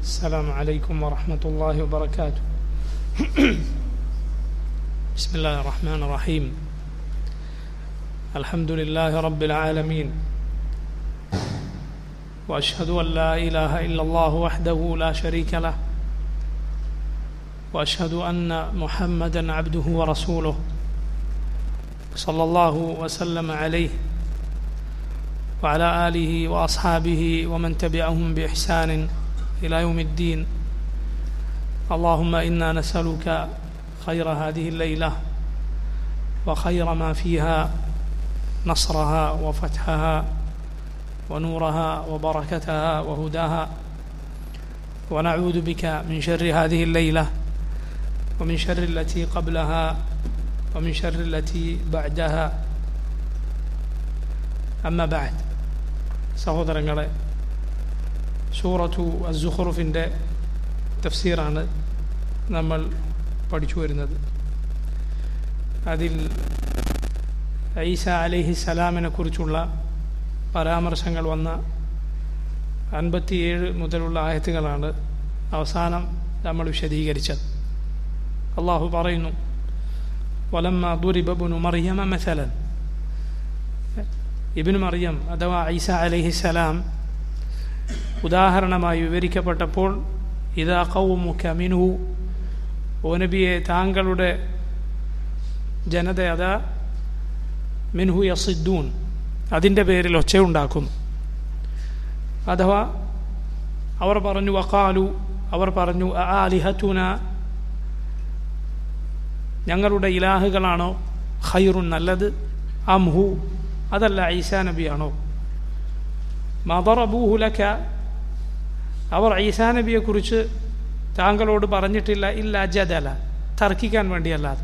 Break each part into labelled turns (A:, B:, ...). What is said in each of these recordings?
A: السلام عليكم ورحمة الله وبركاته بسم الله الرحمن الرحيم الحمد لله رب العالمين وأشهد أن لا إله إلا الله وحده لا شريك له وأشهد أن محمدا عبده ورسوله صلى الله وسلم عليه وعلى آله وأصحابه ومن تبعهم بإحسان إلى يوم الدين اللهم إنا نسألك خير هذه الليلة وخير ما فيها نصرها وفتحها ونورها وبركتها وهداها ونعوذ بك من شر هذه الليلة ومن شر التي قبلها ومن شر التي بعدها അമ്മ ബാഡ് സഹോദരങ്ങളെ സൂറത്തു അസുഹറുഫിൻ്റെ തഫ്സീറാണ് നമ്മൾ പഠിച്ചു വരുന്നത് അതിൽ ഐസ അലിഹിസലാമിനെ കുറിച്ചുള്ള പരാമർശങ്ങൾ വന്ന അൻപത്തിയേഴ് മുതലുള്ള ആയത്തുകളാണ് അവസാനം നമ്മൾ വിശദീകരിച്ചത് അള്ളാഹു പറയുന്നു വലമ്മ ദുരിബബുനു മറിയമ മെസലൻ ഇബിൻ മറിയം അഥവാ ഐസ അലഹിസലാം ഉദാഹരണമായി വിവരിക്കപ്പെട്ടപ്പോൾ ഇതാ കൗമുഖ മിനുഹു ഓ നബിയെ താങ്കളുടെ ജനത അതാ മിൻഹു യസിദ്ദൂൻ അതിൻ്റെ പേരിൽ ഒച്ചയുണ്ടാക്കുന്നു അഥവാ അവർ പറഞ്ഞു വക്കാലു അവർ പറഞ്ഞു ആലിഹത്തുന ഞങ്ങളുടെ ഇലാഹുകളാണോ ഖൈറുൻ നല്ലത് അംഹു അതല്ല ഈസാ നബിയാണോ മദറബൂഹുലക്ക അവർ ഈസാ നബിയെക്കുറിച്ച് താങ്കളോട് പറഞ്ഞിട്ടില്ല ഇല്ല ജദല തർക്കിക്കാൻ വേണ്ടിയല്ലാതെ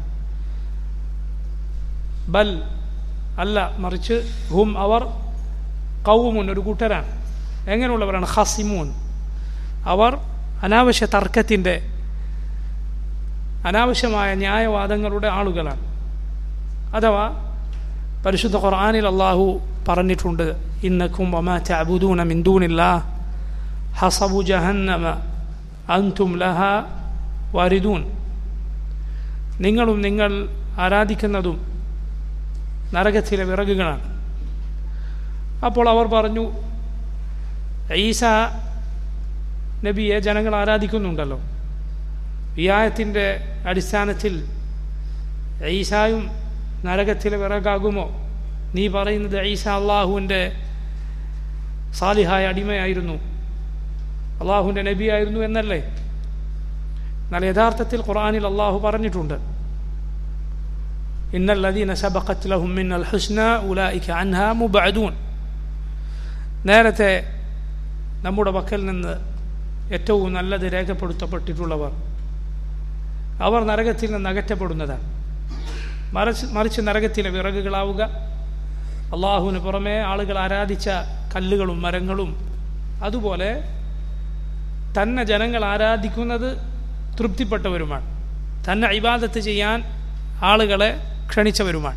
A: ബൽ അല്ല മറിച്ച് ഹും അവർ കൗമുൻ ഒരു കൂട്ടരാണ് എങ്ങനെയുള്ളവരാണ് ഹസിമൂൻ അവർ അനാവശ്യ തർക്കത്തിൻ്റെ അനാവശ്യമായ ന്യായവാദങ്ങളുടെ ആളുകളാണ് അഥവാ പരിശുദ്ധ ഖുർആാനിൽ അള്ളാഹു പറഞ്ഞിട്ടുണ്ട് ഇന്നക്കും വമാ തഅബുദൂന മിൻ ദൂനില്ലാ ഹസബു ജഹന്നമ അൻതും ലഹ വാരിദൂൻ നിങ്ങളും നിങ്ങൾ ആരാധിക്കുന്നതും നരകത്തിലെ വിറകുകളാണ് അപ്പോൾ അവർ പറഞ്ഞു ഈസ നബിയെ ജനങ്ങൾ ആരാധിക്കുന്നുണ്ടല്ലോ ഈ ആയത്തിൻ്റെ അടിസ്ഥാനത്തിൽ ഈസായും നരകത്തിലെ വിറകാകുമോ നീ പറയുന്നത് ഈസ അള്ളാഹുവിൻ്റെ സാലിഹായ അടിമയായിരുന്നു അള്ളാഹുവിൻ്റെ നബിയായിരുന്നു എന്നല്ലേ എന്നാൽ യഥാർത്ഥത്തിൽ ഖുർആാനിൽ അള്ളാഹു പറഞ്ഞിട്ടുണ്ട് ഇന്നല്ലദീന സബഖത്ത് ലഹും മിന്നൽ ഹുസ്ന ഉലായിക അൻഹ മുബഅദൂൻ നേരത്തെ നമ്മുടെ പക്കൽ നിന്ന് ഏറ്റവും നല്ലത് രേഖപ്പെടുത്തപ്പെട്ടിട്ടുള്ളവർ അവർ നരകത്തിൽ നിന്ന് അകറ്റപ്പെടുന്നതാണ് മറിച്ച് മറിച്ച് നരകത്തിലെ വിറകുകളാവുക അള്ളാഹുവിന് പുറമെ ആളുകൾ ആരാധിച്ച കല്ലുകളും മരങ്ങളും അതുപോലെ തന്നെ ജനങ്ങൾ ആരാധിക്കുന്നത് തൃപ്തിപ്പെട്ടവരുമാണ് തന്നെ ഇബാദത്ത് ചെയ്യാൻ ആളുകളെ ക്ഷണിച്ചവരുമാണ്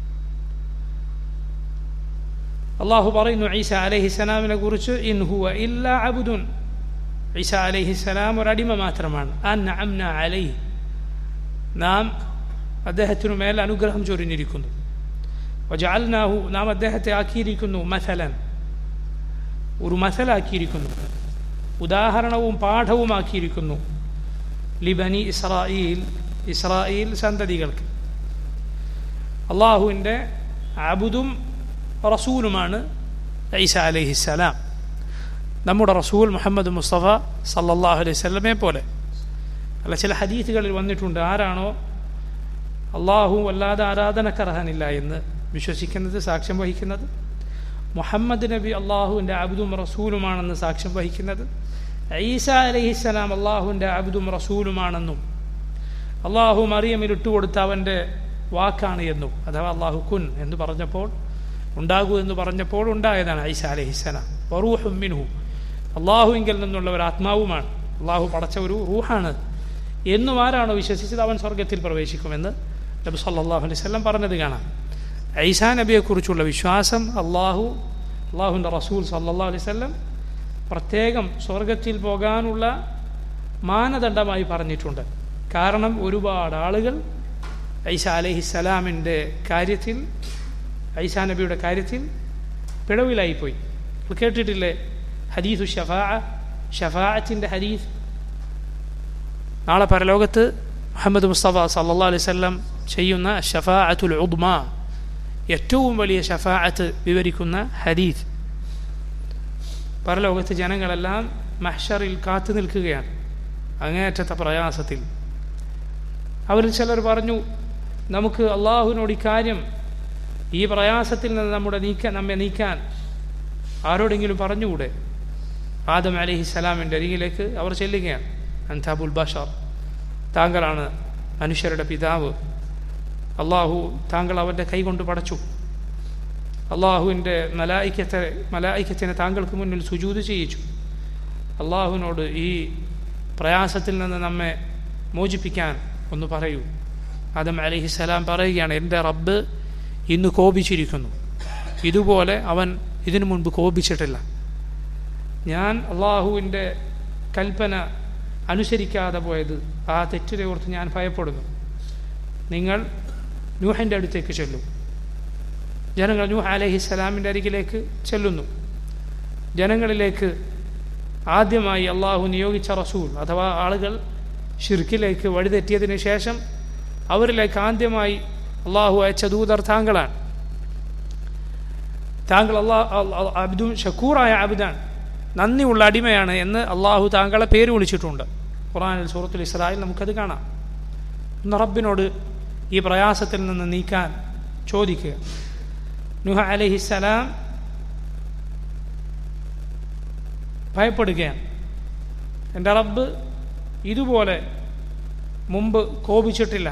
A: അള്ളാഹു പറയുന്നു ഈസ അലഹിസലാമിനെ കുറിച്ച് ഇൻ ഹുവ ഇല്ല അബുദുൻ ഈസ അലഹിസലാം ഒരടിമ മാത്രമാണ് അൻ അംന അലൈ നാം അദ്ദേഹത്തിനു മേൽ അനുഗ്രഹം ചൊരിഞ്ഞിരിക്കുന്നു വജാൽനാഹു നാം അദ്ദേഹത്തെ ആക്കിയിരിക്കുന്നു മസലൻ ഒരു മസലാക്കിയിരിക്കുന്നു ഉദാഹരണവും പാഠവുമാക്കിയിരിക്കുന്നു ലിബനി ഇസ്രായേൽ ഇസ്രായേൽ സന്തതികൾക്ക് അള്ളാഹുവിൻ്റെ അബുദും റസൂലുമാണ് ഐസ അലഹിസ്സലാം നമ്മുടെ റസൂൽ മുഹമ്മദ് മുസ്തഫ സല്ലാഹു അലൈഹി സ്വലമെ പോലെ അല്ല ചില ഹദീസുകളിൽ വന്നിട്ടുണ്ട് ആരാണോ അള്ളാഹു അല്ലാതെ ആരാധനക്കർഹനില്ല എന്ന് വിശ്വസിക്കുന്നത് സാക്ഷ്യം വഹിക്കുന്നത് മുഹമ്മദ് നബി അള്ളാഹുവിൻ്റെ അബ്ദും റസൂലുമാണെന്ന് സാക്ഷ്യം വഹിക്കുന്നത് ഈസ അലഹിസ്സലാം അള്ളാഹുവിൻ്റെ അബ്ദും റസൂലുമാണെന്നും അള്ളാഹു മറിയമിൽ ഇട്ടുകൊടുത്ത അവൻ്റെ വാക്കാണ് എന്നും അഥവാ അള്ളാഹു കുൻ എന്ന് പറഞ്ഞപ്പോൾ ഉണ്ടാകൂ എന്ന് പറഞ്ഞപ്പോൾ ഉണ്ടായതാണ് ഐസ അലഹിസ്സലാം വറൂഹും മിൻഹു അള്ളാഹുവിങ്കിൽ നിന്നുള്ള ഒരു ആത്മാവുമാണ് അള്ളാഹു പടച്ച ഒരു റൂഹാണ് എന്നും ആരാണോ വിശ്വസിച്ചത് അവൻ സ്വർഗത്തിൽ പ്രവേശിക്കുമെന്ന് നബി സല്ലാഹു അലൈഹി സ്വലം പറഞ്ഞത് കാണാം ഐസാ നബിയെക്കുറിച്ചുള്ള വിശ്വാസം അള്ളാഹു അള്ളാഹുവിൻ്റെ റസൂൽ സല്ലാ അലൈഹി സ്വല്ലം പ്രത്യേകം സ്വർഗത്തിൽ പോകാനുള്ള മാനദണ്ഡമായി പറഞ്ഞിട്ടുണ്ട് കാരണം ഒരുപാട് ആളുകൾ ഐസ അലഹിസ്സലാമിൻ്റെ കാര്യത്തിൽ ഐസാ നബിയുടെ കാര്യത്തിൽ പിഴവിലായിപ്പോയി നിങ്ങൾ കേട്ടിട്ടില്ലേ ഹദീസു ഷഫാ ഷഫാഅത്തിൻ്റെ ഹദീസ് നാളെ പരലോകത്ത് മുഹമ്മദ് മുസ്തഫ സല്ലാ അലൈഹി സ്വല്ലം ചെയ്യുന്ന ഷഫാഅത്തുൽ ഉദ്മ ഏറ്റവും വലിയ ഷഫാഅത്ത് വിവരിക്കുന്ന ഹദീസ് പരലോകത്ത് ജനങ്ങളെല്ലാം മഹ്ഷറിൽ കാത്തു നിൽക്കുകയാണ് അങ്ങേയറ്റത്തെ പ്രയാസത്തിൽ അവരിൽ ചിലർ പറഞ്ഞു നമുക്ക് അള്ളാഹുവിനോട് ഇക്കാര്യം ഈ പ്രയാസത്തിൽ നിന്ന് നമ്മുടെ നീക്കാൻ നമ്മെ നീക്കാൻ ആരോടെങ്കിലും പറഞ്ഞുകൂടെ ആദം അലഹിസ്സലാമിൻ്റെ അരികിലേക്ക് അവർ ചെല്ലുകയാണ് അൻതാബുൽ ബഷർ താങ്കളാണ് മനുഷ്യരുടെ പിതാവ് അള്ളാഹു താങ്കൾ അവൻ്റെ കൈകൊണ്ട് പടച്ചു അള്ളാഹുവിൻ്റെ മലായിക്കത്തെ മലായിക്കത്തിനെ താങ്കൾക്ക് മുന്നിൽ സുജൂത് ചെയ്യിച്ചു അള്ളാഹുവിനോട് ഈ പ്രയാസത്തിൽ നിന്ന് നമ്മെ മോചിപ്പിക്കാൻ ഒന്ന് പറയൂ ആദം അലഹിസ്സലാം പറയുകയാണ് എൻ്റെ റബ്ബ് ഇന്ന് കോപിച്ചിരിക്കുന്നു ഇതുപോലെ അവൻ ഇതിനു മുൻപ് കോപിച്ചിട്ടില്ല ഞാൻ അള്ളാഹുവിൻ്റെ കൽപ്പന അനുസരിക്കാതെ പോയത് ആ തെറ്റിനെ ഓർത്ത് ഞാൻ ഭയപ്പെടുന്നു നിങ്ങൾ നൂഹൻ്റെ അടുത്തേക്ക് ചെല്ലും ജനങ്ങൾ നൂഹ് അലഹിസ്സലാമിൻ്റെ അരികിലേക്ക് ചെല്ലുന്നു ജനങ്ങളിലേക്ക് ആദ്യമായി അള്ളാഹു നിയോഗിച്ച റസൂൽ അഥവാ ആളുകൾ ഷിർക്കിലേക്ക് വഴിതെറ്റിയതിന് ശേഷം അവരിലേക്ക് ആദ്യമായി അള്ളാഹു അയച്ച ദൂതർ താങ്കളാണ് താങ്കൾ അള്ളാഹ് അബ്ദു ഷക്കൂറായ അബ്ദാൻ നന്ദിയുള്ള അടിമയാണ് എന്ന് അള്ളാഹു താങ്കളെ പേര് വിളിച്ചിട്ടുണ്ട് ഖുറാനിൽ സൂറത്തുൽ ഇസ്രായിൽ നമുക്കത് കാണാം ഒന്ന് റബ്ബിനോട് ഈ പ്രയാസത്തിൽ നിന്ന് നീക്കാൻ ചോദിക്കുക നുഹ അലഹിസ്സലാം ഭയപ്പെടുകയാണ് എൻ്റെ റബ്ബ് ഇതുപോലെ മുമ്പ് കോപിച്ചിട്ടില്ല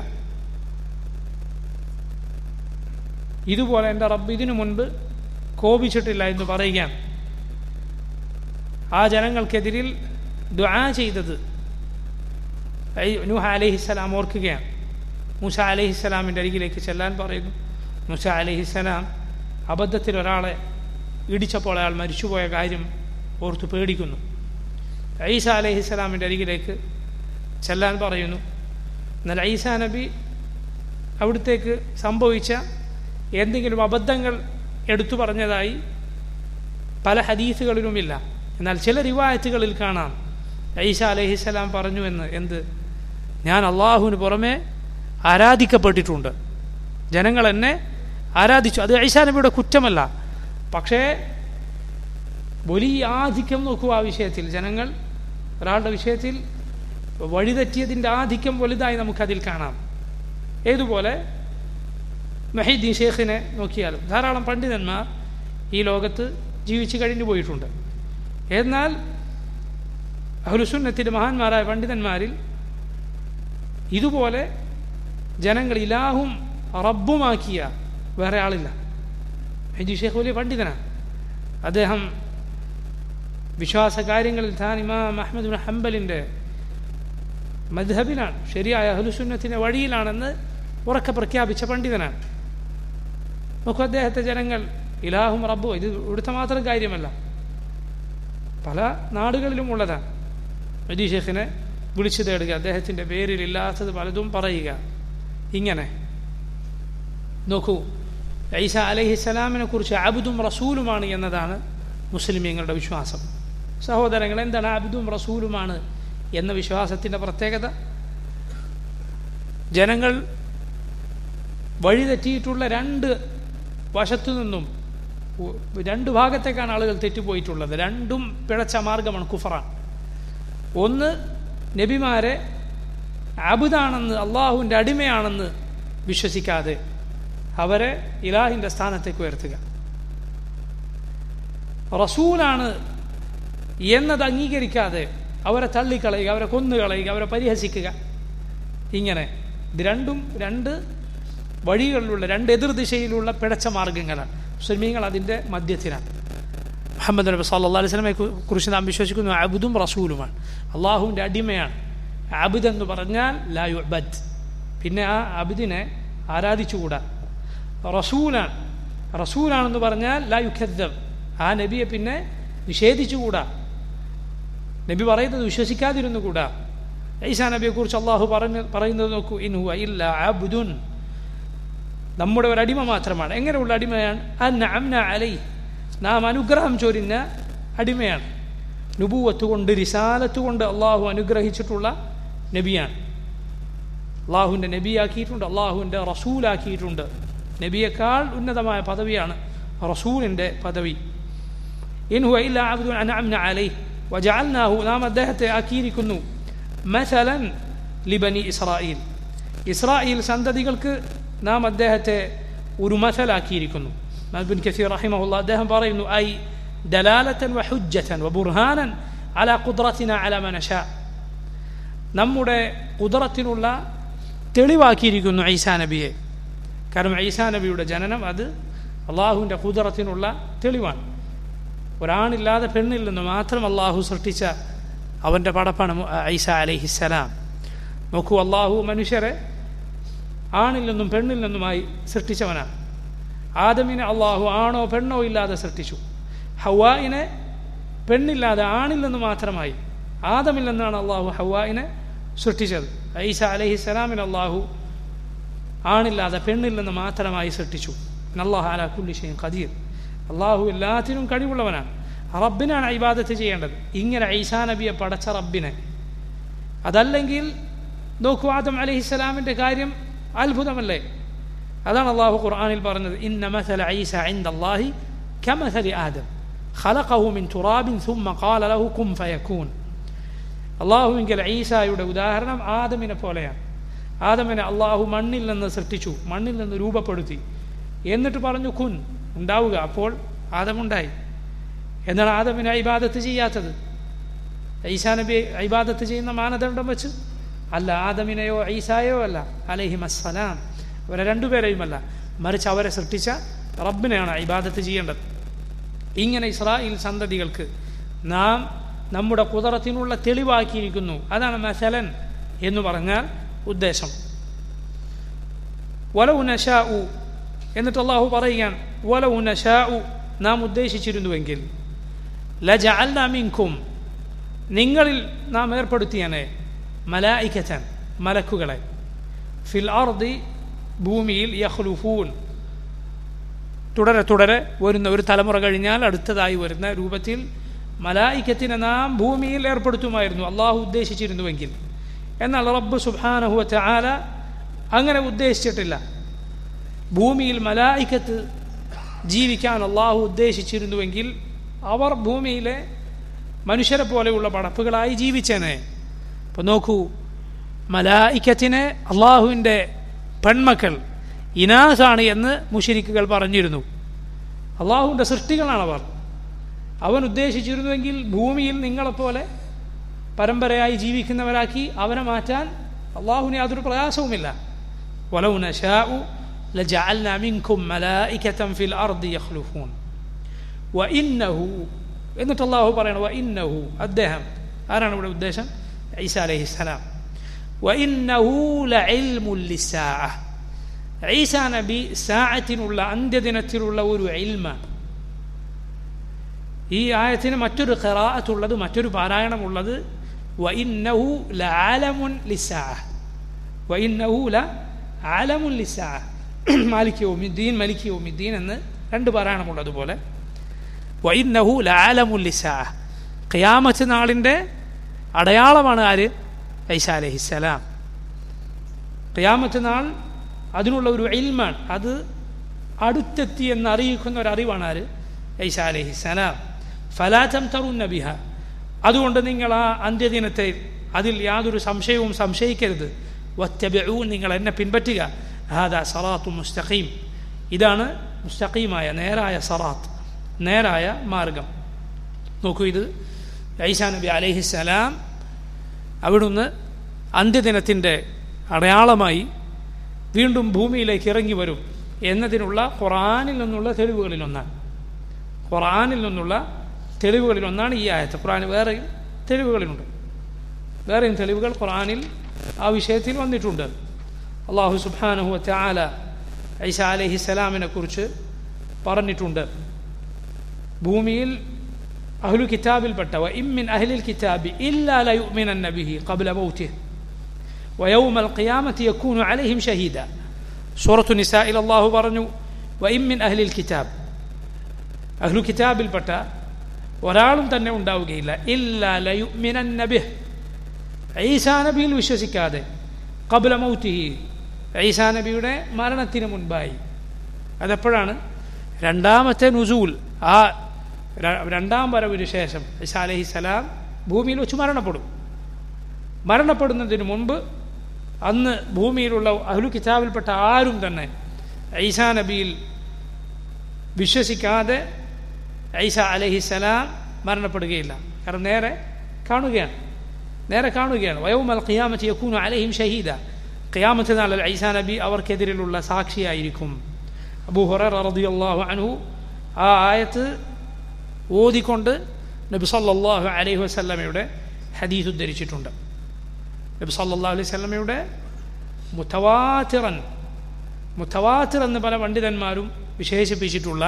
A: ഇതുപോലെ എൻ്റെ റബ്ബ് ഇതിനു മുൻപ് കോപിച്ചിട്ടില്ല എന്ന് പറയുകയാണ് ആ ജനങ്ങൾക്കെതിരിൽ ദുആ ചെയ്തത് നൂഹ അലഹിസ്സലാം ഓർക്കുകയാണ് മൂസ അലഹിസ്സലാമിൻ്റെ അരികിലേക്ക് ചെല്ലാൻ പറയുന്നു മൂസ അലഹിസ്സലാം അബദ്ധത്തിൽ ഒരാളെ ഇടിച്ചപ്പോൾ അയാൾ മരിച്ചുപോയ കാര്യം ഓർത്ത് പേടിക്കുന്നു ഐസ അലഹിസ്സലാമിൻ്റെ അരികിലേക്ക് ചെല്ലാൻ പറയുന്നു എന്നാൽ ഐസ നബി അവിടത്തേക്ക് സംഭവിച്ച എന്തെങ്കിലും അബദ്ധങ്ങൾ എടുത്തു പറഞ്ഞതായി പല ഹദീസുകളിലുമില്ല എന്നാൽ ചില റിവായത്തുകളിൽ കാണാം ഐസ അലഹിസ്സലാം പറഞ്ഞു എന്ന് എന്ത് ഞാൻ അള്ളാഹുവിന് പുറമെ ആരാധിക്കപ്പെട്ടിട്ടുണ്ട് ജനങ്ങൾ എന്നെ ആരാധിച്ചു അത് ഐസാ നബിയുടെ കുറ്റമല്ല പക്ഷേ വലിയ ആധിക്യം നോക്കുക ആ വിഷയത്തിൽ ജനങ്ങൾ ഒരാളുടെ വിഷയത്തിൽ വഴിതെറ്റിയതിൻ്റെ ആധിക്യം വലുതായി നമുക്കതിൽ കാണാം ഏതുപോലെ മെഹീദ്ദീൻ ഷേഖിനെ നോക്കിയാലും ധാരാളം പണ്ഡിതന്മാർ ഈ ലോകത്ത് ജീവിച്ചു കഴിഞ്ഞു പോയിട്ടുണ്ട് എന്നാൽ അഹുലുസുന്നത്തിൻ്റെ മഹാന്മാരായ പണ്ഡിതന്മാരിൽ ഇതുപോലെ ജനങ്ങൾ ഇലാഹും റബ്ബുമാക്കിയ വേറെ ആളില്ല മെഹീദ്ദീൻ ഷേഖ് വലിയ പണ്ഡിതനാണ് അദ്ദേഹം വിശ്വാസ കാര്യങ്ങളിൽ താൻ ഇമാം അഹമ്മദ് ബിൻ ഹംബലിൻ്റെ മദ്ഹബിലാണ് ശരിയായ അഹ്ലുസുന്നത്തിൻ്റെ വഴിയിലാണെന്ന് ഉറക്കെ പ്രഖ്യാപിച്ച പണ്ഡിതനാണ് നോക്കൂ അദ്ദേഹത്തെ ജനങ്ങൾ ഇലാഹും റബ്ബു ഇത് ഇവിടുത്തെ മാത്രം കാര്യമല്ല പല നാടുകളിലും ഉള്ളതാണ് മജീ ഷെഖിനെ വിളിച്ചു തേടുക അദ്ദേഹത്തിൻ്റെ പേരിൽ ഇല്ലാത്തത് പലതും പറയുക ഇങ്ങനെ നോക്കൂ ഐസ അലഹിസ്സലാമിനെ കുറിച്ച് അബുദും റസൂലുമാണ് എന്നതാണ് മുസ്ലിമീങ്ങളുടെ വിശ്വാസം സഹോദരങ്ങൾ എന്താണ് അബുദും റസൂലുമാണ് എന്ന വിശ്വാസത്തിൻ്റെ പ്രത്യേകത ജനങ്ങൾ വഴിതെറ്റിയിട്ടുള്ള രണ്ട് വശത്തു നിന്നും രണ്ട് ഭാഗത്തേക്കാണ് ആളുകൾ തെറ്റിപ്പോയിട്ടുള്ളത് രണ്ടും പിഴച്ച മാർഗമാണ് കുഫറാണ് ഒന്ന് നബിമാരെ അബുദാണെന്ന് അള്ളാഹുവിൻ്റെ അടിമയാണെന്ന് വിശ്വസിക്കാതെ അവരെ ഇലാഹിൻ്റെ സ്ഥാനത്തേക്ക് ഉയർത്തുക റസൂലാണ് എന്നത് അംഗീകരിക്കാതെ അവരെ തള്ളിക്കളയുക അവരെ കൊന്നുകളയുക അവരെ പരിഹസിക്കുക ഇങ്ങനെ ഇത് രണ്ടും രണ്ട് വഴികളിലുള്ള രണ്ട് എതിർദിശയിലുള്ള പിഴച്ച മാർഗങ്ങളാണ് മുസ്ലിമീങ്ങൾ അതിൻ്റെ മധ്യത്തിലാണ് മുഹമ്മദ് നബി സല്ലാ അലൈഹി സ്വലമെ കുറിച്ച് നാം വിശ്വസിക്കുന്നു അബുദും റസൂലുമാണ് അള്ളാഹുവിൻ്റെ അടിമയാണ് അബുദ് എന്ന് പറഞ്ഞാൽ ലാ യുബദ് പിന്നെ ആ അബുദിനെ ആരാധിച്ചുകൂടാ റസൂലാണ് റസൂലാണെന്ന് പറഞ്ഞാൽ ലാ യുഖദ്ദബ് ആ നബിയെ പിന്നെ നിഷേധിച്ചുകൂടാ നബി പറയുന്നത് വിശ്വസിക്കാതിരുന്നു കൂടാ ഈസാ നബിയെക്കുറിച്ച് അള്ളാഹു പറഞ്ഞ് പറയുന്നത് നോക്കൂ ഇൻ ഹുവ ഇല്ല അബ്ദുൻ നമ്മുടെ ഒരു അടിമ മാത്രമാണ് എങ്ങനെയുള്ള അടിമയാണ് അന്ന അമ്ന അലൈ നാം അനുഗ്രഹം ചൊരിഞ്ഞ അടിമയാണ് നുബൂവത്ത് കൊണ്ട് റിസാലത്ത് കൊണ്ട് അള്ളാഹു അനുഗ്രഹിച്ചിട്ടുള്ള നബിയാണ് അള്ളാഹുവിൻ്റെ നബിയാക്കിയിട്ടുണ്ട് അള്ളാഹുവിൻ്റെ റസൂലാക്കിയിട്ടുണ്ട് നബിയേക്കാൾ ഉന്നതമായ പദവിയാണ് റസൂലിൻ്റെ പദവി ഇൻഹു ഇല്ല അബ്ദുൻ അനഅംന അലൈഹി വജഅൽനാഹു നാം അദ്ദേഹത്തെ ആക്കിയിരിക്കുന്നു മസലൻ ലിബനി ഇസ്രായേൽ ഇസ്രായേൽ സന്തതികൾക്ക് നാം അദ്ദേഹത്തെ ഒരു മസലാക്കിയിരിക്കുന്നു ബിൻ കസീർ റഹിമഹുല്ല അദ്ദേഹം പറയുന്നു ഐ ദലാലത്തൻ വഹുജ്ജത്തൻ വബുർഹാനൻ അല ഖുദ്റത്തിന അല മനഷ നമ്മുടെ കുതിറത്തിനുള്ള തെളിവാക്കിയിരിക്കുന്നു ഐസാ നബിയെ കാരണം ഐസാ നബിയുടെ ജനനം അത് അള്ളാഹുവിൻ്റെ കുതിറത്തിനുള്ള തെളിവാണ് ഒരാണില്ലാതെ പെണ്ണിൽ നിന്ന് മാത്രം അള്ളാഹു സൃഷ്ടിച്ച അവൻ്റെ പടപ്പാണ് ഐസ അലഹിസ്സലാം നോക്കൂ അള്ളാഹു മനുഷ്യരെ ആണിൽ നിന്നും പെണ്ണിൽ നിന്നുമായി സൃഷ്ടിച്ചവനാണ് ആദമിനെ അള്ളാഹു ആണോ പെണ്ണോ ഇല്ലാതെ സൃഷ്ടിച്ചു ഹവായിനെ പെണ്ണില്ലാതെ ആണിൽ നിന്ന് മാത്രമായി ആദമിൽ നിന്നാണ് അള്ളാഹു ഹവായിനെ സൃഷ്ടിച്ചത് ഐസ അലഹിസ്സലാമിന് അള്ളാഹു ആണില്ലാതെ പെണ്ണിൽ നിന്ന് മാത്രമായി സൃഷ്ടിച്ചു അള്ളാഹു അല കുല്ലിഷയും ഖദീർ അള്ളാഹു എല്ലാത്തിനും കഴിവുള്ളവനാണ് റബ്ബിനാണ് ഇബാദത്ത് ചെയ്യേണ്ടത് ഇങ്ങനെ ഐസാ നബിയെ പടച്ച റബ്ബിനെ അതല്ലെങ്കിൽ നോക്കൂ ആദം അലഹിസ്സലാമിൻ്റെ കാര്യം അത്ഭുതമല്ലേ അതാണ് അള്ളാഹു ഖുർആാനിൽ പറഞ്ഞത് ഇന്ന മസല ഐസ عند الله كمثل آدم خلقه من تراب ثم قال له كن فيكون അള്ളാഹുവിങ്കിൽ ഈസായുടെ ഉദാഹരണം ആദമിനെ പോലെയാണ് ആദമിനെ അള്ളാഹു മണ്ണിൽ നിന്ന് സൃഷ്ടിച്ചു മണ്ണിൽ നിന്ന് രൂപപ്പെടുത്തി എന്നിട്ട് പറഞ്ഞു കുൻ ഉണ്ടാവുക അപ്പോൾ ആദമുണ്ടായി എന്നാൽ ആദമിനെ ഇബാദത്ത് ചെയ്യാത്തത് ഈസാ നബി ഇബാദത്ത് ചെയ്യുന്ന മാനദണ്ഡം വെച്ച് അല്ല ആദമിനെയോ ഈസായോ അല്ല അലഹിം അസ്സലാം അവരെ രണ്ടുപേരെയുമല്ല മറിച്ച് അവരെ സൃഷ്ടിച്ച റബ്ബിനെയാണ് ഇബാദത്ത് ചെയ്യേണ്ടത് ഇങ്ങനെ ഇസ്രായേൽ സന്തതികൾക്ക് നാം നമ്മുടെ കുതിറത്തിനുള്ള തെളിവാക്കിയിരിക്കുന്നു അതാണ് മസലൻ എന്ന് പറഞ്ഞാൽ ഉദ്ദേശം വലൗ നശാഉ എന്നിട്ട് അള്ളാഹു പറയുകയാണ് വലൗ നശാഉ നാം ഉദ്ദേശിച്ചിരുന്നുവെങ്കിൽ ലജഅൽന മിൻകും നിങ്ങളിൽ നാം ഏർപ്പെടുത്തിയനെ മലായിക്കച്ചൻ മലക്കുകളെ ഫിൽ അർദി ഭൂമിയിൽ യഹ്ലുഫൂൻ തുടരെ തുടരെ വരുന്ന ഒരു തലമുറ കഴിഞ്ഞാൽ അടുത്തതായി വരുന്ന രൂപത്തിൽ മലായിക്കത്തിനെ നാം ഭൂമിയിൽ ഏർപ്പെടുത്തുമായിരുന്നു അള്ളാഹു ഉദ്ദേശിച്ചിരുന്നുവെങ്കിൽ എന്നാൽ റബ്ബ് സുബാനഹുവറ്റ ആല അങ്ങനെ ഉദ്ദേശിച്ചിട്ടില്ല ഭൂമിയിൽ മലായിക്കത്ത് ജീവിക്കാൻ അള്ളാഹു ഉദ്ദേശിച്ചിരുന്നുവെങ്കിൽ അവർ ഭൂമിയിലെ മനുഷ്യരെ പോലെയുള്ള പടപ്പുകളായി ജീവിച്ചേനെ അപ്പോൾ നോക്കൂ മലായിക്കത്തിനെ അള്ളാഹുവിൻ്റെ പെൺമക്കൾ ഇനാസാണ് എന്ന് മുഷിരിക്കുകൾ പറഞ്ഞിരുന്നു അള്ളാഹുവിൻ്റെ സൃഷ്ടികളാണ് അവർ അവൻ ഉദ്ദേശിച്ചിരുന്നുവെങ്കിൽ ഭൂമിയിൽ നിങ്ങളെപ്പോലെ പരമ്പരയായി ജീവിക്കുന്നവരാക്കി അവനെ മാറ്റാൻ അള്ളാഹുവിന് യാതൊരു പ്രയാസവുമില്ല ولو نشاء لجعلنا منكم ملائكة في الأرض يخلفون وإنه എന്നിട്ട് അള്ളാഹു പറയണം വ ഇന്നഹു അദ്ദേഹം ആരാണ് ഇവിടെ ഉദ്ദേശം ഈസ അലൈഹി സ്വലാം വ ഇന്നഹു ലഇൽമുൽ ലിസ്സാഅ ഈസ നബി സാഅത്തിനുള്ള അന്ത്യദിനത്തിലുള്ള ഒരു ഇൽമാണ് ഈ ആയത്തിന് മറ്റൊരു ഖറാഅത്തുള്ളത് മറ്റൊരു പാരായണമുള്ളത് വ ഇന്നഹു ലആലമുൻ ലിസ്സാഅ വ ഇന്നഹു ല ആലമുൻ ലിസ്സാഅ മാലിക് യൗമിദ്ദീൻ മലിക് യൗമിദ്ദീൻ എന്ന് രണ്ട് പാരായണമുള്ളതുപോലെ വ ഇന്നഹു ലആലമുൻ ലിസ്സാഅ ഖിയാമത്ത് നാളിൻ്റെ അടയാളമാണ് ആര് ഐസ അലഹിസ്സലാം ഖിയാമത്ത് നാൾ അതിനുള്ള ഒരു ഇൽമാണ് അത് അടുത്തെത്തി എന്ന് അറിയിക്കുന്ന ഒരു അറിവാണ് ആര് ഐസ അലഹിസ്സലാം ഫലാറ്റം തറുന്ന ബിഹ അതുകൊണ്ട് നിങ്ങൾ ആ അന്ത്യദിനത്തെ അതിൽ യാതൊരു സംശയവും സംശയിക്കരുത് വറ്റബൂ നിങ്ങൾ എന്നെ പിൻപറ്റുക ഹാദ സറാത്തു മുസ്തഖീം ഇതാണ് മുസ്തഖീമായ നേരായ സറാത്ത് നേരായ മാർഗം നോക്കൂ ഇത് ഐസാ നബി അലഹിസ്സലാം അവിടുന്ന് അന്ത്യദിനത്തിൻ്റെ അടയാളമായി വീണ്ടും ഭൂമിയിലേക്ക് ഇറങ്ങി വരും എന്നതിനുള്ള ഖുറാനിൽ നിന്നുള്ള തെളിവുകളിലൊന്നാണ് ഖുറാനിൽ നിന്നുള്ള തെളിവുകളിലൊന്നാണ് ഈ ആയത്ത് ഖുറാൻ വേറെയും തെളിവുകളിലുണ്ട് വേറെയും തെളിവുകൾ ഖുറാനിൽ ആ വിഷയത്തിൽ വന്നിട്ടുണ്ട് അള്ളാഹു സുബാനഹു ആല ഐസ അലഹി സ്വലാമിനെ കുറിച്ച് പറഞ്ഞിട്ടുണ്ട് ഭൂമിയിൽ അഹ്ലു കിതാബിൽപ്പെട്ടവ ഇമ്മിൻ അഹ്ലിൽ കിതാബി ഇല്ലാ ലയുമിനൻ നബിഹി കബല മൗത്തി ويوم القيامة يكون عليهم شهيدا سورة النساء إلى الله برنو وإن من أهل الكتاب أهل الكتاب البتا ഒരാളും തന്നെ ഉണ്ടാവുകയില്ല ഇല്ല ലയുമിനൻ നബിഹ് ഈസാ നബിയിൽ വിശ്വസിക്കാതെ കബുല മൗത്തിഹി ഈസാ നബിയുടെ മരണത്തിന് മുൻപായി അതെപ്പോഴാണ് രണ്ടാമത്തെ നുസൂൽ ആ രണ്ടാം വരവിന് ശേഷം ഈസാ അലഹി സലാം ഭൂമിയിൽ വെച്ച് മരണപ്പെടും മരണപ്പെടുന്നതിന് മുൻപ് അന്ന് ഭൂമിയിലുള്ള അഹ്ലു കിതാബിൽപ്പെട്ട ആരും തന്നെ ഐസാ നബിയിൽ വിശ്വസിക്കാതെ ഐസ അലഹിസലാം മരണപ്പെടുകയില്ല കാരണം നേരെ കാണുകയാണ് നേരെ കാണുകയാണ് വയവുമൽ ഖിയാമത്ത് യക്കൂനു അലഹിം ഷഹീദ ഖിയാമത്ത് നാളിൽ ഐസാ നബി അവർക്കെതിരിലുള്ള സാക്ഷിയായിരിക്കും അബൂ ഹുറർ റളിയല്ലാഹു അൻഹു ആ ആയത്ത് ഓതിക്കൊണ്ട് നബി സല്ലല്ലാഹു അലൈഹി വസല്ലമയുടെ ഹദീസ് ഉദ്ധരിച്ചിട്ടുണ്ട് നബി സല്ലല്ലാഹു അലൈഹി വസല്ലമയുടെ മുത്തവാത്തിറൻ മുത്തവാത്തിർ എന്ന് പല പണ്ഡിതന്മാരും വിശേഷിപ്പിച്ചിട്ടുള്ള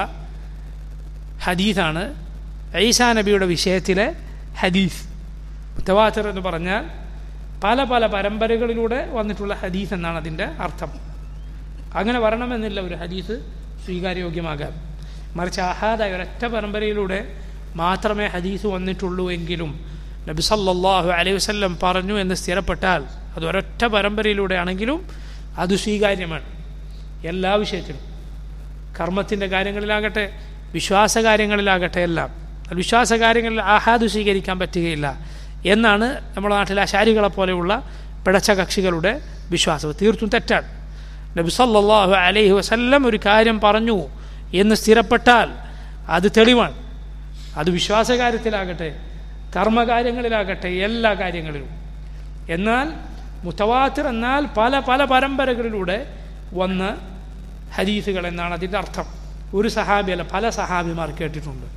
A: ഹദീസാണ് ഐസാ നബിയുടെ വിഷയത്തിലെ ഹദീസ് മുത്തവാത്തിർ എന്ന് പറഞ്ഞാൽ പല പല പരമ്പരകളിലൂടെ വന്നിട്ടുള്ള ഹദീസ് എന്നാണ് അതിൻ്റെ അർത്ഥം അങ്ങനെ വരണമെന്നില്ല ഒരു ഹദീസ് സ്വീകാര്യോഗ്യമാകാൻ മറിച്ച് ആഹാദായ ഒരൊറ്റ പരമ്പരയിലൂടെ മാത്രമേ ഹദീസ് വന്നിട്ടുള്ളൂ എങ്കിലും നബി സല്ലല്ലാഹു അലൈഹി വസല്ലം പറഞ്ഞു എന്ന് സ്ഥിരപ്പെട്ടാൽ അത് ഒരൊറ്റ പരമ്പരയിലൂടെ ആണെങ്കിലും അത് സ്വീകാര്യമാണ് എല്ലാ വിഷയത്തിലും കർമ്മത്തിൻ്റെ കാര്യങ്ങളിലാകട്ടെ വിശ്വാസ കാര്യങ്ങളിലാകട്ടെ എല്ലാം വിശ്വാസ കാര്യങ്ങളിൽ ആഹാദ് സ്വീകരിക്കാൻ പറ്റുകയില്ല എന്നാണ് നമ്മുടെ നാട്ടിലെ അശാരികളെ പോലെയുള്ള പിടച്ച കക്ഷികളുടെ വിശ്വാസം തീർത്തും തെറ്റാണ് നബി സല്ലല്ലാഹു അലൈഹി വസല്ലം ഒരു കാര്യം പറഞ്ഞു എന്ന് സ്ഥിരപ്പെട്ടാൽ അത് തെളിവാണ് അത് വിശ്വാസകാര്യത്തിലാകട്ടെ കർമ്മകാര്യങ്ങളിലാകട്ടെ എല്ലാ കാര്യങ്ങളിലും എന്നാൽ മുത്തവാത്തിർ എന്നാൽ പല പല പരമ്പരകളിലൂടെ വന്ന ഹദീസുകൾ എന്നാണ് അതിൻ്റെ അർത്ഥം ഒരു സഹാബിയല്ല പല സഹാബിമാർ കേട്ടിട്ടുണ്ട്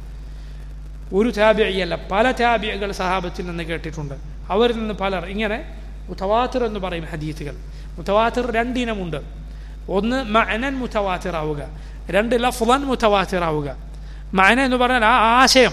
A: ഒരു താബിയല്ല പല താബിയകൾ സഹാബത്തിൽ നിന്ന് കേട്ടിട്ടുണ്ട് അവരിൽ നിന്ന് പലർ ഇങ്ങനെ മുത്തവാത്തിർ എന്ന് പറയും ഹദീസുകൾ മുത്തവാത്തിർ രണ്ടിനമുണ്ട് ഒന്ന് മഅനൻ മുത്തവാത്തിർ ആവുക രണ്ട് ലഫ്ലൻ മുത്തവാത്തിർ ആവുക മഅന എന്ന് പറഞ്ഞാൽ ആ ആശയം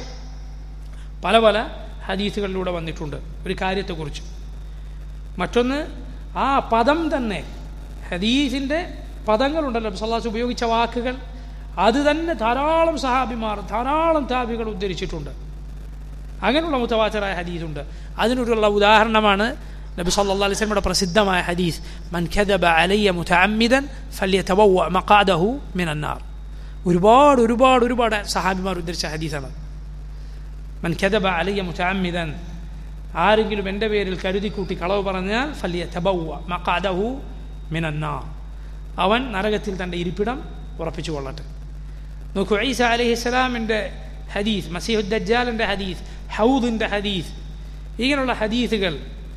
A: പല പല ഹദീസുകളിലൂടെ വന്നിട്ടുണ്ട് ഒരു കാര്യത്തെക്കുറിച്ച് മറ്റൊന്ന് ആ പദം തന്നെ ഹദീസിൻ്റെ പദങ്ങളുണ്ടല്ലോ സല്ലാസ് ഉപയോഗിച്ച വാക്കുകൾ അത് തന്നെ ധാരാളം സഹാബിമാർ ധാരാളം താബികൾ ഉദ്ധരിച്ചിട്ടുണ്ട് അങ്ങനെയുള്ള മുത്തവാച്ചറായ ഹദീസുണ്ട് അതിനൊരുള്ള ഉദാഹരണമാണ് നബി സല്ലല്ലാഹു അലൈഹി വസല്ലമയുടെ പ്രസിദ്ധമായ ഹദീസ് മൻ കദബ അലയ്യ മുതഅമ്മിദൻ ഫല്യതബവ്വ മഖാദഹു മിനൻ നാർ ഒരുപാട് ഒരുപാട് ഒരുപാട് സഹാബിമാർ ഉദ്ധരിച്ച ഹദീസാണ് മൻ കദബ അലയ്യ മുതഅമ്മിദൻ ആരെങ്കിലും എൻ്റെ പേരിൽ കരുതി കൂട്ടി കളവ് പറഞ്ഞാൽ ഫല്യതബവ്വ മഖാദഹു മിനൻ നാർ അവൻ നരകത്തിൽ തൻ്റെ ഇരിപ്പിടം ഉറപ്പിച്ചു കൊള്ളട്ടെ നോക്കൂ ഈസ അലഹിസ്സലാമിൻ്റെ ഹദീസ് മസീഹുദ്ദജാലിൻ്റെ ഹദീസ് ഹൗദിൻ്റെ ഹദീസ് ഇങ്ങനെയുള്ള ഹദീസുകൾ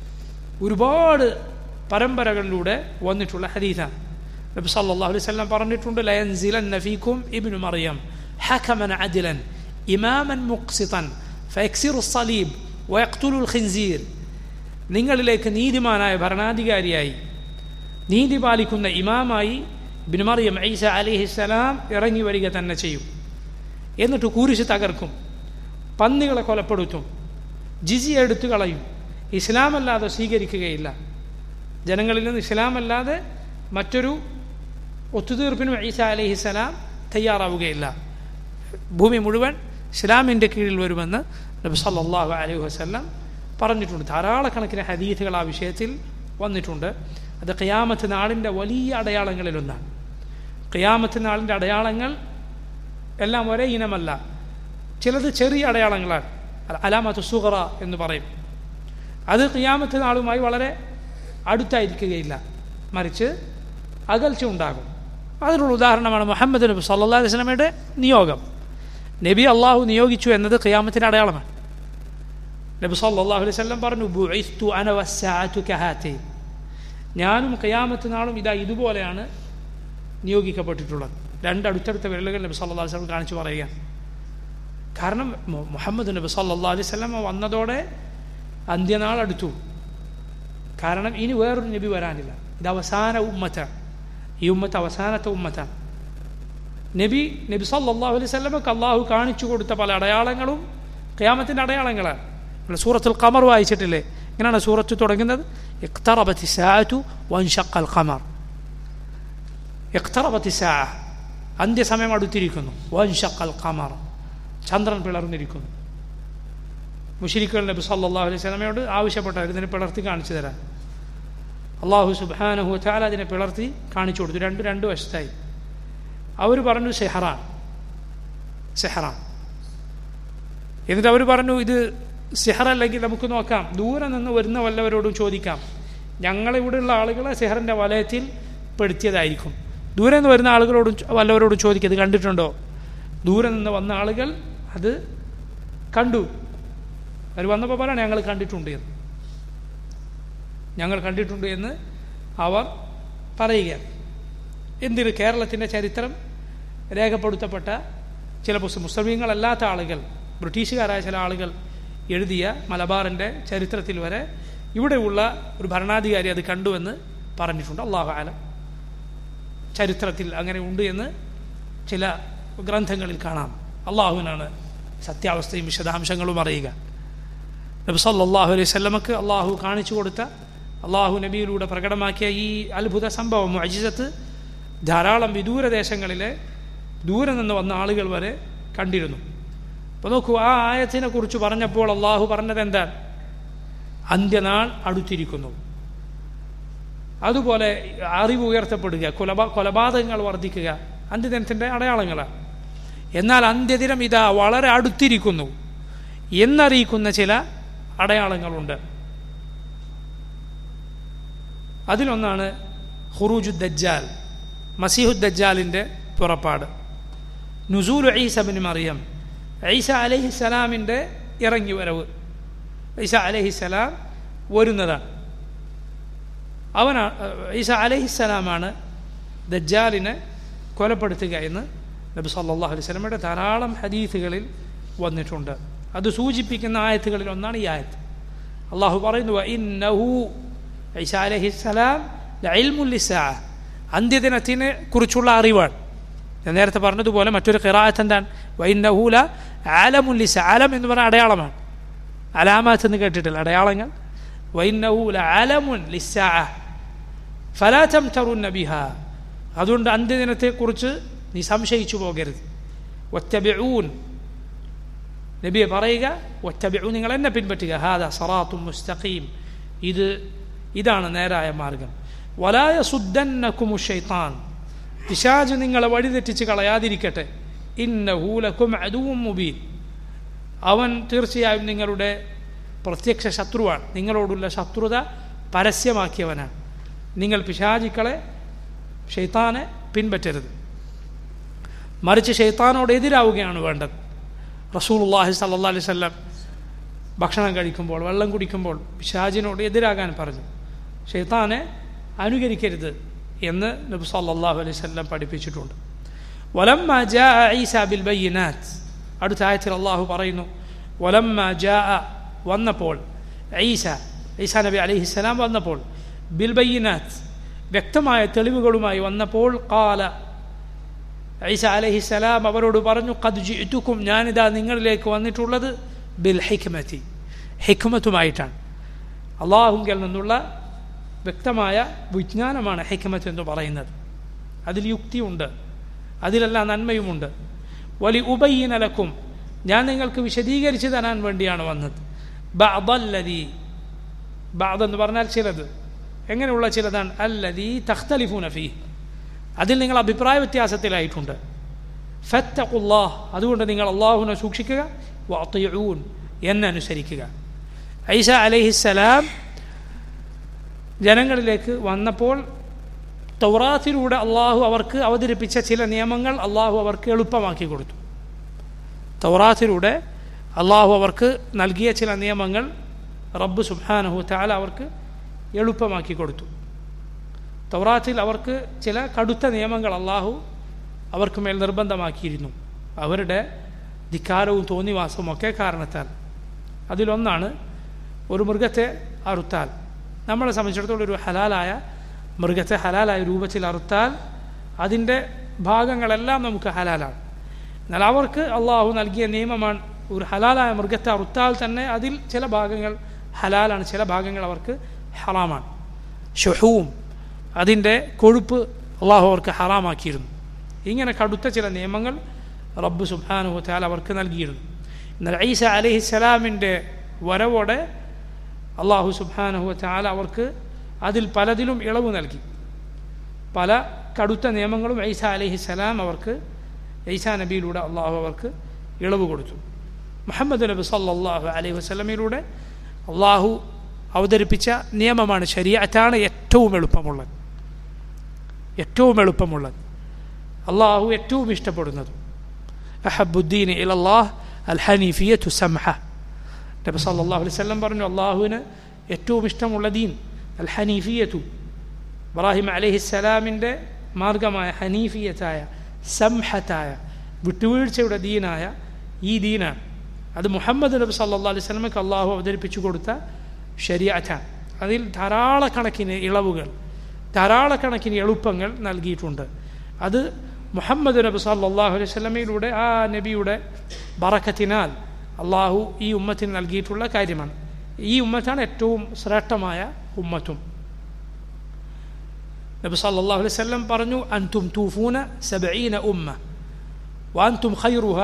A: ഒരുപാട് പരമ്പരകളിലൂടെ വന്നിട്ടുള്ള ഹദീസാണ് നബി സല്ലല്ലാഹു അലൈഹി വസല്ലം പറഞ്ഞിട്ടുണ്ട് ലയൻസിലൻ ഫീക്കും ഇബ്നു മറിയം ഹകമൻ അദ്ലൻ ഇമാമൻ മുഖ്സിതൻ ഫയക്സിറു സലീബ് വയഖ്തുലുൽ ഖിൻസീർ നിങ്ങളിലേക്ക് നീതിമാനായ ഭരണാധികാരിയായി നീതി പാലിക്കുന്ന ഇമാമായി ബിൻ മറിയം ഐസ അലിഹിസ്സലാം ഇറങ്ങി വരിക തന്നെ ചെയ്യും എന്നിട്ട് കുരിശ് തകർക്കും പന്നികളെ കൊലപ്പെടുത്തും ജിസി എടുത്തു കളയും ഇസ്ലാമല്ലാതെ സ്വീകരിക്കുകയില്ല ജനങ്ങളിൽ നിന്ന് ഇസ്ലാമല്ലാതെ മറ്റൊരു ഒത്തുതീർപ്പിനും ഈസ അലിഹിസ്സലാം തയ്യാറാവുകയില്ല ഭൂമി മുഴുവൻ ഇസ്ലാമിൻ്റെ കീഴിൽ വരുമെന്ന് നബി സല്ലല്ലാഹു അലൈഹി വസല്ലം പറഞ്ഞിട്ടുണ്ട് ധാരാളക്കണക്കിന് ഹദീഥുകൾ ആ വിഷയത്തിൽ വന്നിട്ടുണ്ട് അത് ഖിയാമത്ത് നാളിൻ്റെ വലിയ അടയാളങ്ങളിലൊന്നാണ് ഖിയാമത്ത് നാളിൻ്റെ അടയാളങ്ങൾ എല്ലാം ഒരേ ഇനമല്ല ചിലത് ചെറിയ അടയാളങ്ങളാണ് അലാമത്ത് സുഹറ എന്ന് പറയും അത് ഖിയാമത്ത് നാളുമായി വളരെ അടുത്തായിരിക്കുകയില്ല മറിച്ച് അകൽച്ച ഉണ്ടാകും അതിനുള്ള ഉദാഹരണമാണ് മുഹമ്മദ് നബി സല്ലാ അലൈഹി സ്വലമയുടെ നിയോഗം നബി അള്ളാഹു നിയോഗിച്ചു എന്നത് ഖിയാമത്തിൻ്റെ അടയാളമാണ് നബി സല്ലല്ലാഹു അലൈഹി വസല്ലം പറഞ്ഞു ബുഇസ്തു അന വസ്സഅതു കഹാതൈൻ ഞാനും ഖിയാമത്ത് നാളും ഇതാ ഇതുപോലെയാണ് നിയോഗിക്കപ്പെട്ടിട്ടുള്ളത് രണ്ട് അടുത്തടുത്ത വിരലുകൾ നബി സല്ലല്ലാഹു അലൈഹി വസല്ലം കാണിച്ചു പറയുക കാരണം മുഹമ്മദ് നബി സല്ലല്ലാഹു അലൈഹി വസല്ലം വന്നതോടെ അന്ത്യനാൾ അടുത്തു കാരണം ഇനി വേറൊരു നബി വരാനില്ല ഇത് അവസാന ഉമ്മത്താണ് ഈ ഉമ്മത്ത് അവസാനത്തെ ഉമ്മത്താണ് നബി നബി സല്ലല്ലാഹു അലൈഹി വസല്ലമക്ക് അള്ളാഹു കാണിച്ചു കൊടുത്ത പല അടയാളങ്ങളും ഖിയാമത്തിൻ്റെ അടയാളങ്ങളാണ് നമ്മൾ സൂറത്തുൽ ഖമർ വായിച്ചിട്ടില്ലേ ഇങ്ങനെയാണ് സൂറത്ത് തുടങ്ങുന്നത് اقتربت الساعة وانشق القمر اقتربت الساعة അന്ത്യസമയം അടുത്തിരിക്കുന്നു വൻഷക്കൽ ഖമർ ചന്ദ്രൻ പിളർന്നിരിക്കുന്നു മുഷിരിക്കൽ നബി സല്ലല്ലാഹു അലൈഹി സ്വലമയോട് ആവശ്യപ്പെട്ട ഇതിനെ പിളർത്തി കാണിച്ചു തരാൻ അള്ളാഹു സുബാനഹു താല അതിനെ പിളർത്തി കാണിച്ചു കൊടുത്തു രണ്ട് രണ്ട് വശത്തായി അവർ പറഞ്ഞു സെഹറാൻ സെഹറാൻ എന്നിട്ട് അവർ പറഞ്ഞു ഇത് സിഹറല്ലെങ്കിൽ നമുക്ക് നോക്കാം ദൂരെ നിന്ന് വരുന്ന വല്ലവരോടും ചോദിക്കാം ഞങ്ങളിവിടെയുള്ള ആളുകളെ സിഹറിൻ്റെ വലയത്തിൽ പെടുത്തിയതായിരിക്കും ദൂരെ നിന്ന് വരുന്ന ആളുകളോടും വല്ലവരോടും ചോദിക്കുക ഇത് കണ്ടിട്ടുണ്ടോ ദൂരെ നിന്ന് വന്ന ആളുകൾ അത് കണ്ടു അവർ വന്നപ്പോൾ പറയണം ഞങ്ങൾ കണ്ടിട്ടുണ്ട് എന്ന് ഞങ്ങൾ കണ്ടിട്ടുണ്ട് എന്ന് അവർ പറയുകയാണ് എന്തിന് കേരളത്തിൻ്റെ ചരിത്രം രേഖപ്പെടുത്തപ്പെട്ട ചില പുസ്തകം മുസ്ലിമീങ്ങളല്ലാത്ത ആളുകൾ ബ്രിട്ടീഷുകാരായ ചില ആളുകൾ എഴുതിയ മലബാറിൻ്റെ ചരിത്രത്തിൽ വരെ ഇവിടെയുള്ള ഒരു ഭരണാധികാരി അത് കണ്ടുവെന്ന് പറഞ്ഞിട്ടുണ്ട് അള്ളാഹു ആലം ചരിത്രത്തിൽ അങ്ങനെ ഉണ്ട് എന്ന് ചില ഗ്രന്ഥങ്ങളിൽ കാണാം അള്ളാഹുവിനാണ് സത്യാവസ്ഥയും വിശദാംശങ്ങളും അറിയുക നബി സല്ലല്ലാഹു അലൈഹി സ്വല്ലമക്ക് അള്ളാഹു കാണിച്ചു കൊടുത്ത അള്ളാഹു നബിയിലൂടെ പ്രകടമാക്കിയ ഈ അത്ഭുത സംഭവം അജിസത്ത് ധാരാളം വിദൂര ദേശങ്ങളിലെ ദൂരെ നിന്ന് വന്ന ആളുകൾ വരെ കണ്ടിരുന്നു അപ്പോൾ നോക്കൂ ആ ആയത്തിനെ കുറിച്ച് പറഞ്ഞപ്പോൾ അള്ളാഹു പറഞ്ഞത് എന്താണ് അന്ത്യനാൾ അടുത്തിരിക്കുന്നു അതുപോലെ അറിവ് ഉയർത്തപ്പെടുക കൊലപാ കൊലപാതകങ്ങൾ വർദ്ധിക്കുക അന്ത്യദിനത്തിൻ്റെ അടയാളങ്ങളാണ് എന്നാൽ അന്ത്യദിനം ഇതാ വളരെ അടുത്തിരിക്കുന്നു എന്നറിയിക്കുന്ന ചില അടയാളങ്ങളുണ്ട് അതിലൊന്നാണ് ഹുറൂജു ദജ്ജാൽ മസീഹു ദജ്ജാലിൻ്റെ പുറപ്പാട് നുസൂൽ ഈസബിൻ മറിയം ഈസ അലഹിസലാമിൻ്റെ ഇറങ്ങി വരവ് ഈസ അലഹിസലാം വരുന്നതാണ് അവനാ ഈസ അലഹിസലാമാണ് ദജ്ജാലിനെ കൊലപ്പെടുത്തുക എന്ന് നബി സല്ലല്ലാഹു അലൈഹി സ്വലമയുടെ ധാരാളം ഹദീസുകളിൽ വന്നിട്ടുണ്ട് അത് സൂചിപ്പിക്കുന്ന ആയത്തുകളിൽ ഒന്നാണ് ഈ ആയത്ത് അള്ളാഹു പറയുന്നു ഇന്നഹു ഈസ അലഹിസലാം ലൈൽമുല്ലിസാ അന്ത്യദിനത്തിനെ കുറിച്ചുള്ള അറിവാണ് ഞാൻ നേരത്തെ പറഞ്ഞതുപോലെ മറ്റൊരു ഖിറാത്ത് എന്താണ് വൈന്നഹൂല ആലമുല്ലിസ ആലം എന്ന് പറഞ്ഞ അടയാളമാണ് അലാമാത്ത് എന്ന് കേട്ടിട്ടില്ല അടയാളങ്ങൾ വൈന്നഹൂല ആലമുൻ ലിസ്സാ ഫലാറ്റം തറുന്ന ബിഹ അതുകൊണ്ട് അന്ത്യദിനത്തെക്കുറിച്ച് നീ സംശയിച്ചു പോകരുത് ഒറ്റബിഊൻ നബിയെ പറയുക ഒറ്റബിഊ നിങ്ങൾ എന്നെ പിൻപറ്റുക ഹാദ സറാത്തും മുസ്തഖീം ഇത് ഇതാണ് നേരായ മാർഗം വലായ സുദ്ദന്നക്കുമു ഷെയ്ത്താൻ പിശാജ് നിങ്ങളെ വഴിതെറ്റിച്ച് കളയാതിരിക്കട്ടെ ഇന്ന ഹൂലക്കും അതുവും മുബീൻ അവൻ തീർച്ചയായും നിങ്ങളുടെ പ്രത്യക്ഷ ശത്രുവാണ് നിങ്ങളോടുള്ള ശത്രുത പരസ്യമാക്കിയവനാണ് നിങ്ങൾ പിശാചിക്കളെ ഷെയ്ത്താനെ പിൻപറ്റരുത് മറിച്ച് ഷെയ്ത്താനോട് എതിരാവുകയാണ് വേണ്ടത് റസൂലുള്ളാഹി സല്ലല്ലാഹു അലൈഹി വസല്ലം ഭക്ഷണം കഴിക്കുമ്പോൾ വെള്ളം കുടിക്കുമ്പോൾ പിശാജിനോട് എതിരാകാൻ പറഞ്ഞു ഷെയ്ത്താനെ അനുകരിക്കരുത് എന്ന് നബി സല്ലല്ലാഹു അലൈഹി വസല്ലം പഠിപ്പിച്ചിട്ടുണ്ട് വലമ്മ ജാ ഈസ ബിൽ ബയ്യിനാത്ത് അടുത്ത ആയത്തിൽ അള്ളാഹു പറയുന്നു വലമ്മ ജാ വന്നപ്പോൾ ഈസ ഈസ നബി അലൈഹിസ്സലാം വന്നപ്പോൾ ബിൽ ബയ്യിനാത്ത് വ്യക്തമായ തെളിവുകളുമായി വന്നപ്പോൾ കാല ഈസ അലഹിസ്സലാം അവരോട് പറഞ്ഞു കത് ജിറ്റുക്കും ഞാനിതാ നിങ്ങളിലേക്ക് വന്നിട്ടുള്ളത് ബിൽ ഹിക്മത്തി ഹിക്മത്തുമായിട്ടാണ് അള്ളാഹുങ്കൽ നിന്നുള്ള വ്യക്തമായ വിജ്ഞാനമാണ് ഹിക്മത്ത് എന്ന് പറയുന്നത് അതിൽ യുക്തിയുണ്ട് അതിലെല്ലാം നന്മയുമുണ്ട് വലി ഉബയ്യനലക്കും ഞാൻ നിങ്ങൾക്ക് വിശദീകരിച്ച് തരാൻ വേണ്ടിയാണ് വന്നത് ബഅദല്ലദി ബഅദ് എന്ന് പറഞ്ഞാൽ ചിലത് എങ്ങനെയുള്ള ചിലതാണ് അല്ലദീ തഖ്തലിഫൂന ഫീ അതിൽ നിങ്ങൾ അഭിപ്രായ വ്യത്യാസത്തിലായിട്ടുണ്ട് ഫത്തഖുല്ലാഹ് അതുകൊണ്ട് നിങ്ങൾ അള്ളാഹുവിനെ സൂക്ഷിക്കുക വഅത്തിഊൻ എന്നെ അനുസരിക്കുക ഐസ അലൈഹിസ്സലാം ജനങ്ങളിലേക്ക് വന്നപ്പോൾ തൗറാത്തിലൂടെ അള്ളാഹു അവർക്ക് അവതരിപ്പിച്ച ചില നിയമങ്ങൾ അള്ളാഹു അവർക്ക് എളുപ്പമാക്കി കൊടുത്തു തൗറാത്തിലൂടെ അള്ളാഹു അവർക്ക് നൽകിയ ചില നിയമങ്ങൾ റബ്ബ് സുബ്ഹാനഹു താല അവർക്ക് എളുപ്പമാക്കി കൊടുത്തു തൗറാത്തിൽ അവർക്ക് ചില കടുത്ത നിയമങ്ങൾ അള്ളാഹു അവർക്ക് മേൽ നിർബന്ധമാക്കിയിരുന്നു അവരുടെ ധിക്കാരവും തോന്നിവാസവും ഒക്കെ കാരണത്താൽ അതിലൊന്നാണ് ഒരു മൃഗത്തെ അറുത്താൽ നമ്മളെ സംബന്ധിച്ചിടത്തോളം ഒരു ഹലാലായ മൃഗത്തെ ഹലാലായ രൂപത്തിൽ അറുത്താൽ അതിൻ്റെ ഭാഗങ്ങളെല്ലാം നമുക്ക് ഹലാലാണ് എന്നാൽ അവർക്ക് അള്ളാഹു നൽകിയ നിയമമാണ് ഒരു ഹലാലായ മൃഗത്തെ അറുത്താൽ തന്നെ അതിൽ ചില ഭാഗങ്ങൾ ഹലാലാണ് ചില ഭാഗങ്ങൾ അവർക്ക് ഹറാമാണ് ഷുഹൂം അതിൻ്റെ കൊഴുപ്പ് അള്ളാഹു അവർക്ക് ഹറാമാക്കിയിരുന്നു ഇങ്ങനെ കടുത്ത ചില നിയമങ്ങൾ റബ്ബ് സുബാനുഹു താൽ അവർക്ക് നൽകിയിരുന്നു എന്നാൽ ഐസ അലഹിസ്സലാമിൻ്റെ വരവോടെ അള്ളാഹു സുബാനുഹു താൽ അവർക്ക് അതിൽ പലതിലും ഇളവ് നൽകി പല കടുത്ത നിയമങ്ങളും ഐസ അലഹിസ്സലാം അവർക്ക് ഐസ നബിയിലൂടെ അള്ളാഹു അവർക്ക് ഇളവ് കൊടുത്തു മുഹമ്മദ് നബി സല്ലാഹു അലൈഹി വസ്ലമയിലൂടെ അള്ളാഹു അവതരിപ്പിച്ച നിയമമാണ് ശരിയാറ്റാണ് ഏറ്റവും എളുപ്പമുള്ളത് ഏറ്റവും എളുപ്പമുള്ളത് അള്ളാഹു ഏറ്റവും ഇഷ്ടപ്പെടുന്നത് അഹബുദ്ദീൻ ഇലല്ലാഹ് അൽ ഹനീഫിയത്തു സംഹ നബി സല്ലല്ലാഹു അലൈഹി വസല്ലം പറഞ്ഞു അള്ളാഹുവിന് ഏറ്റവും ഇഷ്ടമുള്ള ദീൻ അൽ ഹനീഫിയത്തു ഇബ്രാഹിം അലഹിസ്സലാമിൻ്റെ മാർഗമായ ഹനീഫിയത്തായ സംഹത്തായ വിട്ടുവീഴ്ചയുടെ ദീനായ ഈ ദീനാണ് അത് മുഹമ്മദ് നബി സല്ലാ അലൈഹി സ്വലമക്ക് അള്ളാഹു അവതരിപ്പിച്ചു കൊടുത്ത ശരിയാറ്റാണ് അതിൽ ധാരാളക്കണക്കിന് ഇളവുകൾ ധാരാളക്കണക്കിന് എളുപ്പങ്ങൾ നൽകിയിട്ടുണ്ട് അത് മുഹമ്മദ് നബി സല്ലാഹു അലൈഹി സ്വലമയിലൂടെ ആ നബിയുടെ ബറക്കത്തിനാൽ അള്ളാഹു ഈ ഉമ്മത്തിന് നൽകിയിട്ടുള്ള കാര്യമാണ് ഈ ഉമ്മത്താണ് ഏറ്റവും ശ്രേഷ്ഠമായ ഉമ്മത്തും നബി സല്ലല്ലാഹു അലൈഹി വസല്ലം പറഞ്ഞു അൻതും തൂഫൂന സബഈന ഉമ്മ വാൻതും ഖൈറുഹ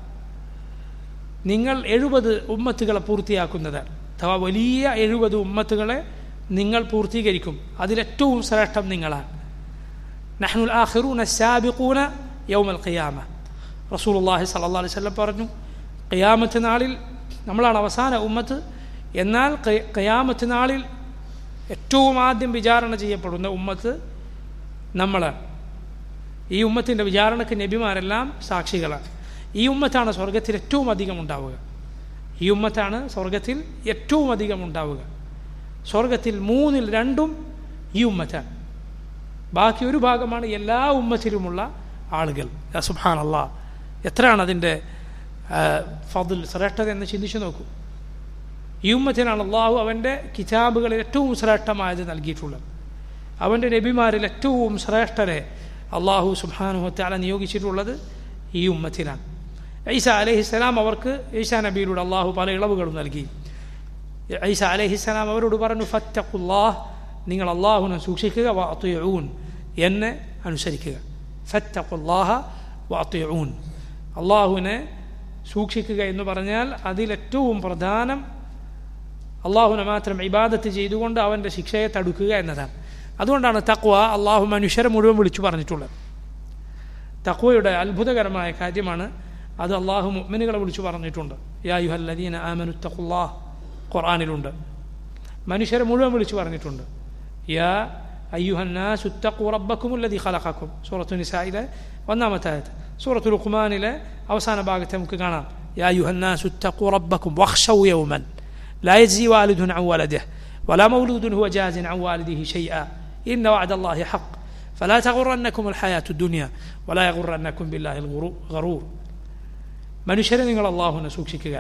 A: നിങ്ങൾ എഴുപത് ഉമ്മത്തുകളെ പൂർത്തിയാക്കുന്നതാണ് അഥവാ വലിയ എഴുപത് ഉമ്മത്തുകളെ നിങ്ങൾ പൂർത്തീകരിക്കും അതിലേറ്റവും ശ്രേഷ്ഠം നിങ്ങളാണ് നഹ്നുൽ ആഖിറൂന സാബിഖൂന യൗമൽ ഖിയാമ റസൂലുള്ളാഹി സ്വല്ലല്ലാഹു അലൈഹി വസല്ലം പറഞ്ഞു ഖിയാമത്ത് നാളിൽ നമ്മളാണ് അവസാന ഉമ്മത്ത് എന്നാൽ ഖിയാമത്ത് നാളിൽ ഏറ്റവും ആദ്യം വിചാരണ ചെയ്യപ്പെടുന്ന ഉമ്മത്ത് നമ്മളാണ് ഈ ഉമ്മത്തിൻ്റെ വിചാരണക്ക് നബിമാരെല്ലാം സാക്ഷികളാണ് ഈ ഉമ്മത്താണ് സ്വർഗത്തിൽ ഏറ്റവും അധികം ഉണ്ടാവുക ഈ ഉമ്മത്താണ് സ്വർഗത്തിൽ ഏറ്റവും അധികം ഉണ്ടാവുക സ്വർഗത്തിൽ മൂന്നിൽ രണ്ടും ഈ ഉമ്മത്താണ് ബാക്കി ഒരു ഭാഗമാണ് എല്ലാ ഉമ്മത്തിലുമുള്ള ആളുകൾ സുഹാൻ അള്ളാ എത്രയാണ് അതിൻ്റെ ഫതിൽ ശ്രേഷ്ഠത എന്ന് ചിന്തിച്ചു നോക്കൂ ഈ ഉമ്മത്തിനാണ് അള്ളാഹു അവൻ്റെ കിതാബുകളിൽ ഏറ്റവും ശ്രേഷ്ഠമായത് നൽകിയിട്ടുള്ളത് അവൻ്റെ നബിമാരിൽ ഏറ്റവും ശ്രേഷ്ഠരെ അള്ളാഹു സുബാനുഹത്താല നിയോഗിച്ചിട്ടുള്ളത് ഈ ഉമ്മത്തിനാണ് ഐസ അലഹിസ്സലാം അവർക്ക് ഈസാ നബിയിലൂടെ അള്ളാഹു പല ഇളവുകളും നൽകി ഐസ അലഹിസ്സലാം അവരോട് പറഞ്ഞു ഫറ്റഖുല്ലാഹ് നിങ്ങൾ അള്ളാഹുനെ സൂക്ഷിക്കുക വാത്തുയൂൻ എന്നെ അനുസരിക്കുക ഫറ്റഖുല്ലാഹ വാത്തുയൂൻ അള്ളാഹുവിനെ സൂക്ഷിക്കുക എന്ന് പറഞ്ഞാൽ അതിലേറ്റവും പ്രധാനം അള്ളാഹുനെ മാത്രം ഇബാദത്ത് ചെയ്തുകൊണ്ട് അവൻ്റെ ശിക്ഷയെ തടുക്കുക എന്നതാണ് അതുകൊണ്ടാണ് തക്വ അള്ളാഹു മനുഷ്യരെ മുഴുവൻ വിളിച്ചു പറഞ്ഞിട്ടുള്ളത് തക്വയുടെ അത്ഭുതകരമായ കാര്യമാണ് അത് അള്ളാഹു മുഅ്മിനുകളെ വിളിച്ചു പറഞ്ഞിട്ടുണ്ട് യാ യുഹല്ലദീന ആമനു തഖുല്ലാഹ് ഖുർആനിലുണ്ട് മനുഷ്യരെ മുഴുവൻ വിളിച്ചു പറഞ്ഞിട്ടുണ്ട് യാ അയ്യുഹന്നാസ് ഉത്തഖു റബ്ബക്കുമുല്ലദീ ഖലഖക്കും സൂറത്തു നിസായിലെ ഒന്നാമത്തെ ആയത്ത് സൂറത്തു ലുഖ്മാനിലെ അവസാന ഭാഗത്ത് നമുക്ക് കാണാം യാ അയ്യുഹന്നാസ് ഉത്തഖു റബ്ബക്കും വഖ്ശൗ യൗമൻ لا يجزي والد عن ولده ولا مولود هو جاز عن والده شيئا إن وعد الله حق فلا تغرنكم الحياة الدنيا ولا يغرنكم بالله الغرور മനുഷ്യരെ നിങ്ങൾ അള്ളാഹുവിനെ സൂക്ഷിക്കുക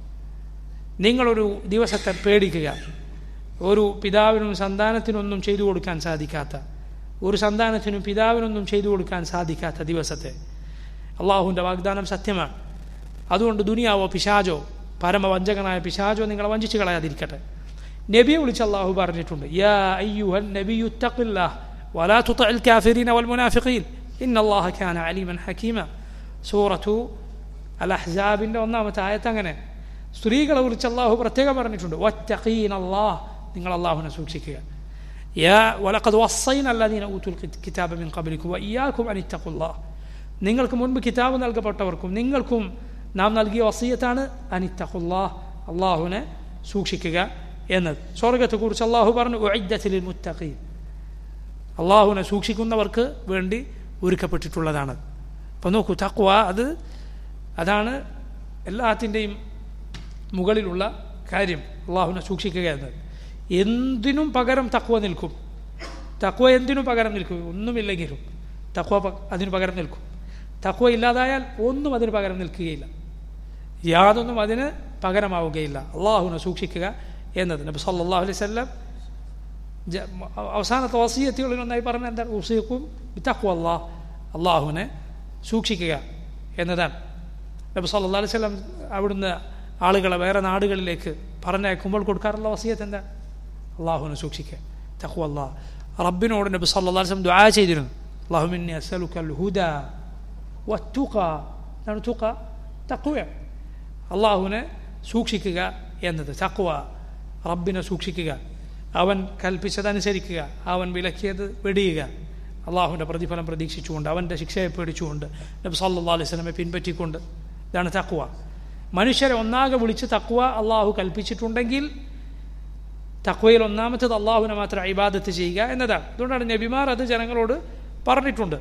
A: നിങ്ങളൊരു ദിവസത്തെ പേടിക്കുക ഒരു പിതാവിനും സന്താനത്തിനൊന്നും ചെയ്തു കൊടുക്കാൻ സാധിക്കാത്ത ഒരു സന്താനത്തിനും പിതാവിനൊന്നും ചെയ്തു കൊടുക്കാൻ സാധിക്കാത്ത ദിവസത്തെ അള്ളാഹുവിൻ്റെ വാഗ്ദാനം സത്യമാണ് അതുകൊണ്ട് ദുനിയാവോ പിശാജോ പരമവഞ്ചകനായ പിശാചോ നിങ്ങളെ വഞ്ചിച്ചു കളയാതിരിക്കട്ടെ നബിയെ വിളിച്ച് അള്ളാഹു പറഞ്ഞിട്ടുണ്ട് യാ അയ്യുഹൻ നബിയു തഖില്ലാഹ് വലാ തുതഇൽ കാഫിരീന വൽ മുനാഫിഖീൻ ഇന്ന അല്ലാഹ കാന അലീമൻ ഹകീമ സൂറത്തു അൽ അഹ്സാബിൻ്റെ ഒന്നാമത്തെ ആയത്ത് അങ്ങനെ സ്ത്രീകളെ കുറിച്ച് അള്ളാഹു പ്രത്യേകം പറഞ്ഞിട്ടുണ്ട് വത്തഖീൻ അള്ളാഹ് നിങ്ങൾ അള്ളാഹുവിനെ സൂക്ഷിക്കുക യാ വലഖദ് വസ്സൈന അല്ലദീന ഊത്തുൽ കിതാബ മിൻ ഖബ്ലിക്കും വഇയ്യാക്കും അൻ ഇത്തഖുല്ലാഹ് നിങ്ങൾക്ക് മുൻപ് കിതാബ് നൽകപ്പെട്ടവർക്കും നിങ്ങൾക്കും നാം നൽകിയ വസീയത്താണ് അനിത്തഖുല്ലാഹ് അള്ളാഹുവിനെ സൂക്ഷിക്കുക എന്നത് സ്വർഗത്തെക്കുറിച്ച് അള്ളാഹു പറഞ്ഞു ഉഇദ്ദത്തിൽ മുത്തഖീൻ അള്ളാഹുവിനെ സൂക്ഷിക്കുന്നവർക്ക് വേണ്ടി ഒരുക്കപ്പെട്ടിട്ടുള്ളതാണ് അപ്പോൾ നോക്കൂ തക്വ അത് അതാണ് എല്ലാത്തിൻ്റെയും മുകളിലുള്ള കാര്യം അള്ളാഹുവിനെ സൂക്ഷിക്കുക എന്നത് എന്തിനും പകരം തക്വ നിൽക്കും തക്വ എന്തിനും പകരം നിൽക്കും ഒന്നുമില്ലെങ്കിലും തക്വ അതിന് പകരം നിൽക്കും തക്വ ഇല്ലാതായാൽ ഒന്നും അതിന് പകരം നിൽക്കുകയില്ല യാതൊന്നും അതിന് പകരമാവുകയില്ല അള്ളാഹുവിനെ സൂക്ഷിക്കുക എന്നത് നബി സല്ലാഹു അലൈഹി സ്വല്ലം അവസാനത്തെ വസീയത്തുകളിൽ ഒന്നായി പറഞ്ഞ എന്താ ഉസീഖും തക്വ അള്ളാഹ് അള്ളാഹുവിനെ സൂക്ഷിക്കുക എന്നതാണ് നബി സല്ലാ അലൈഹി സ്വലം അവിടുന്ന് ആളുകളെ വേറെ നാടുകളിലേക്ക് പറഞ്ഞയക്കുമ്പോൾ കൊടുക്കാറുള്ള വസീയത്ത് എന്താ അള്ളാഹുവിനെ സൂക്ഷിക്കുക തഖ്വ അള്ളാഹ് റബ്ബിനോട് നബി സല്ലല്ലാഹു അലൈഹി വസല്ലം ദുആ ചെയ്തിരുന്നു അല്ലാഹുമ്മ അസ്അലുക്കൽ ഹുദ വത്തുക എന്താണ് തുക തഖ്വ അള്ളാഹുവിനെ സൂക്ഷിക്കുക എന്നത് തഖ്വ റബ്ബിനെ സൂക്ഷിക്കുക അവൻ കൽപ്പിച്ചതനുസരിക്കുക അവൻ വിലക്കിയത് വെടിയുക അള്ളാഹുവിൻ്റെ പ്രതിഫലം പ്രതീക്ഷിച്ചുകൊണ്ട് അവൻ്റെ ശിക്ഷയെ പേടിച്ചുകൊണ്ട് നബി സല്ലല്ലാഹു അലൈഹി വസല്ലമെ പിൻപറ്റിക്കൊണ്ട് ഇതാണ് തഖ്വ മനുഷ്യരെ ഒന്നാകെ വിളിച്ച് തഖ്വ അള്ളാഹു കൽപ്പിച്ചിട്ടുണ്ടെങ്കിൽ തക്വയിൽ ഒന്നാമത്തത് അള്ളാഹുവിനെ മാത്രം ഇബാദത്ത് ചെയ്യുക എന്നതാണ് അതുകൊണ്ടാണ് നബിമാർ അത് ജനങ്ങളോട് പറഞ്ഞിട്ടുണ്ട്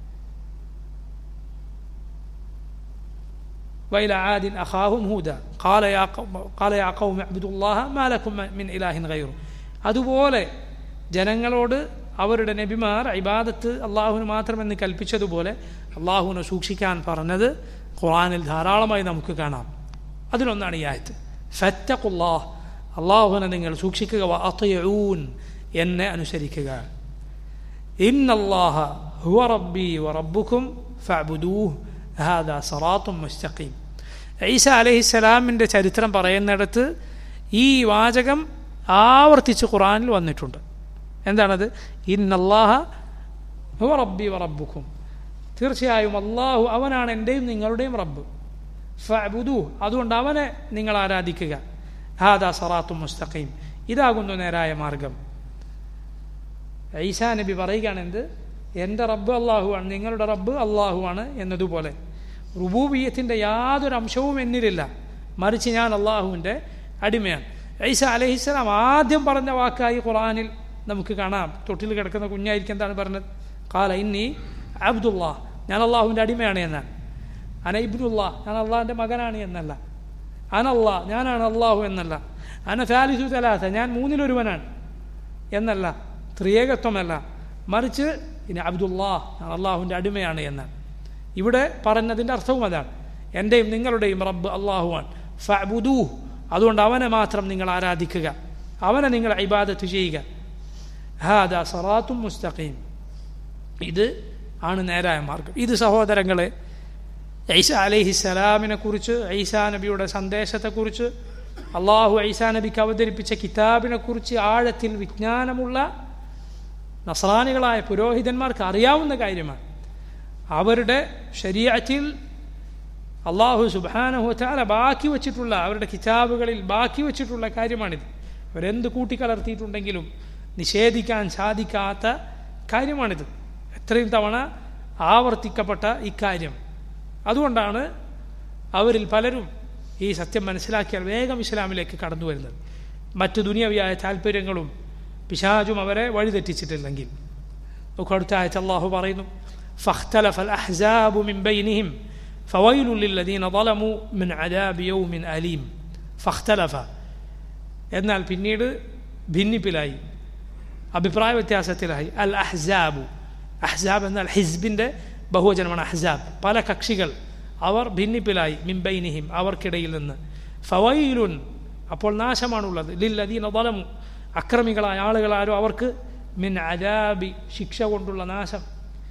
A: وإلى عاد أخاهم هودا قال يا قوم قال يا قوم اعبدوا الله ما لكم من إله غيره അതുപോലെ ജനങ്ങളോട് അവരുടെ നബിമാർ ഇബാദത്ത് അള്ളാഹുവിന് മാത്രമെന്ന് കൽപ്പിച്ചതുപോലെ അള്ളാഹുവിനെ സൂക്ഷിക്കാൻ പറഞ്ഞത് ഖുറാനിൽ ധാരാളമായി നമുക്ക് കാണാം അതിലൊന്നാണ് ഈ ആയത്ത് ഫറ്റഖുല്ലാഹ് അള്ളാഹുവിനെ നിങ്ങൾ സൂക്ഷിക്കുക വഅത്തിഊൻ എന്നെ അനുസരിക്കുക ഇന്നല്ലാഹ ഹുവ റബ്ബി വറബ്ബുക്കും ഫഅബുദൂഹ് ഹാദാ സറാത്തും മുസ്തഖീം ഈസ അലഹിസ്സലാമിൻ്റെ ചരിത്രം പറയുന്നിടത്ത് ഈ വാചകം ആവർത്തിച്ച് ഖുറാനിൽ വന്നിട്ടുണ്ട് എന്താണത് ഇന്നല്ലാഹ ഹുവ റബ്ബി വറബ്ബുക്കും തീർച്ചയായും അള്ളാഹു അവനാണ് എൻ്റെയും നിങ്ങളുടെയും റബ്ബ് ഫഅബുദൂ അതുകൊണ്ട് അവനെ നിങ്ങൾ ആരാധിക്കുക ഹാദാ സറാത്തും മുസ്തഖീം ഇതാകുന്നു നേരായ മാർഗം ഈസാ നബി പറയുകയാണ് എന്ത് എൻ്റെ റബ്ബ് അള്ളാഹുവാണ് നിങ്ങളുടെ റബ്ബ് അള്ളാഹുവാണ് എന്നതുപോലെ റുബൂബിയത്തിൻ്റെ യാതൊരു അംശവും എന്നിലില്ല മറിച്ച് ഞാൻ അള്ളാഹുവിൻ്റെ അടിമയാണ് ഈസ അലഹിസ്സലാം ആദ്യം പറഞ്ഞ വാക്കായി ഖുറാനിൽ നമുക്ക് കാണാം തൊട്ടിൽ കിടക്കുന്ന കുഞ്ഞായിരിക്കും എന്താണ് പറഞ്ഞത് കാല ഇന്നി അബ്ദുല്ലാ ഞാൻ അള്ളാഹുവിൻ്റെ അടിമയാണ് എന്നാണ് അന ഇബ്നുല്ലാ ഞാൻ അള്ളാഹിൻ്റെ മകനാണ് എന്നല്ല അനല്ലാ ഞാനാണ് അള്ളാഹു എന്നല്ല അന ഫാലിസു തലാത്ത ഞാൻ മൂന്നിലൊരുവനാണ് എന്നല്ല ത്രിയേകത്വമല്ല മറിച്ച് ഇനി അബ്ദുല്ലാ ഞാൻ അള്ളാഹുവിൻ്റെ അടിമയാണ് എന്നാണ് ഇവിടെ പറഞ്ഞതിൻ്റെ അർത്ഥവും അതാണ് എൻ്റെയും നിങ്ങളുടെയും റബ്ബ് അള്ളാഹുവാൻ ഫഅബുദൂ അതുകൊണ്ട് അവനെ മാത്രം നിങ്ങൾ ആരാധിക്കുക അവനെ നിങ്ങൾ ഇബാദത്ത് ചെയ്യുക ഹാദ സറാത്തും മുസ്തഖീം ഇത് ആണ് നേരായ മാർഗം ഇത് സഹോദരങ്ങളെ ഐസ അലഹിസ്സലാമിനെ കുറിച്ച് ഐസാ നബിയുടെ സന്ദേശത്തെക്കുറിച്ച് അള്ളാഹു ഐസാ നബിക്ക് അവതരിപ്പിച്ച കിതാബിനെ കുറിച്ച് ആഴത്തിൽ വിജ്ഞാനമുള്ള നസ്രാനികളായ പുരോഹിതന്മാർക്ക് അറിയാവുന്ന കാര്യമാണ് അവരുടെ ശരീരത്തിൽ അള്ളാഹു സുബാനഹുത്താല ബാക്കി വച്ചിട്ടുള്ള അവരുടെ കിതാബുകളിൽ ബാക്കി വച്ചിട്ടുള്ള കാര്യമാണിത് അവരെന്ത് കൂട്ടിക്കലർത്തിയിട്ടുണ്ടെങ്കിലും നിഷേധിക്കാൻ സാധിക്കാത്ത കാര്യമാണിത് എത്രയും തവണ ആവർത്തിക്കപ്പെട്ട ഇക്കാര്യം അതുകൊണ്ടാണ് അവരിൽ പലരും ഈ സത്യം മനസ്സിലാക്കിയാൽ വേഗം ഇസ്ലാമിലേക്ക് കടന്നു വരുന്നത് മറ്റു ദുനിയവിയായ താല്പര്യങ്ങളും പിശാചും അവരെ വഴിതെറ്റിച്ചിട്ടില്ലെങ്കിൽ നമുക്ക് അടുത്ത ആയത്ത് അള്ളാഹു പറയുന്നു فاختلف الأحزاب من بينهم فويل للذين ظلموا من عذاب يوم أليم فاختلف എന്നാൽ പിന്നീട് ഭിന്നിപ്പിലായി അഭിപ്രായ വ്യത്യാസത്തിലായി അൽ അഹ്സാബു അഹ്സാബ് എന്നാൽ ഹിസ്ബിൻ്റെ ബഹുവചനമാണ് അഹ്സാബ് പല കക്ഷികൾ അവർ ഭിന്നിപ്പിലായി മിംബൈനിഹിം അവർക്കിടയിൽ നിന്ന് ഫവൈലുൻ അപ്പോൾ നാശമാണുള്ളത് ലില്ലദീന ظلموا അക്രമികളായ ആളുകളാരോ അവർക്ക് മിൻ അജാബി ശിക്ഷ കൊണ്ടുള്ള നാശം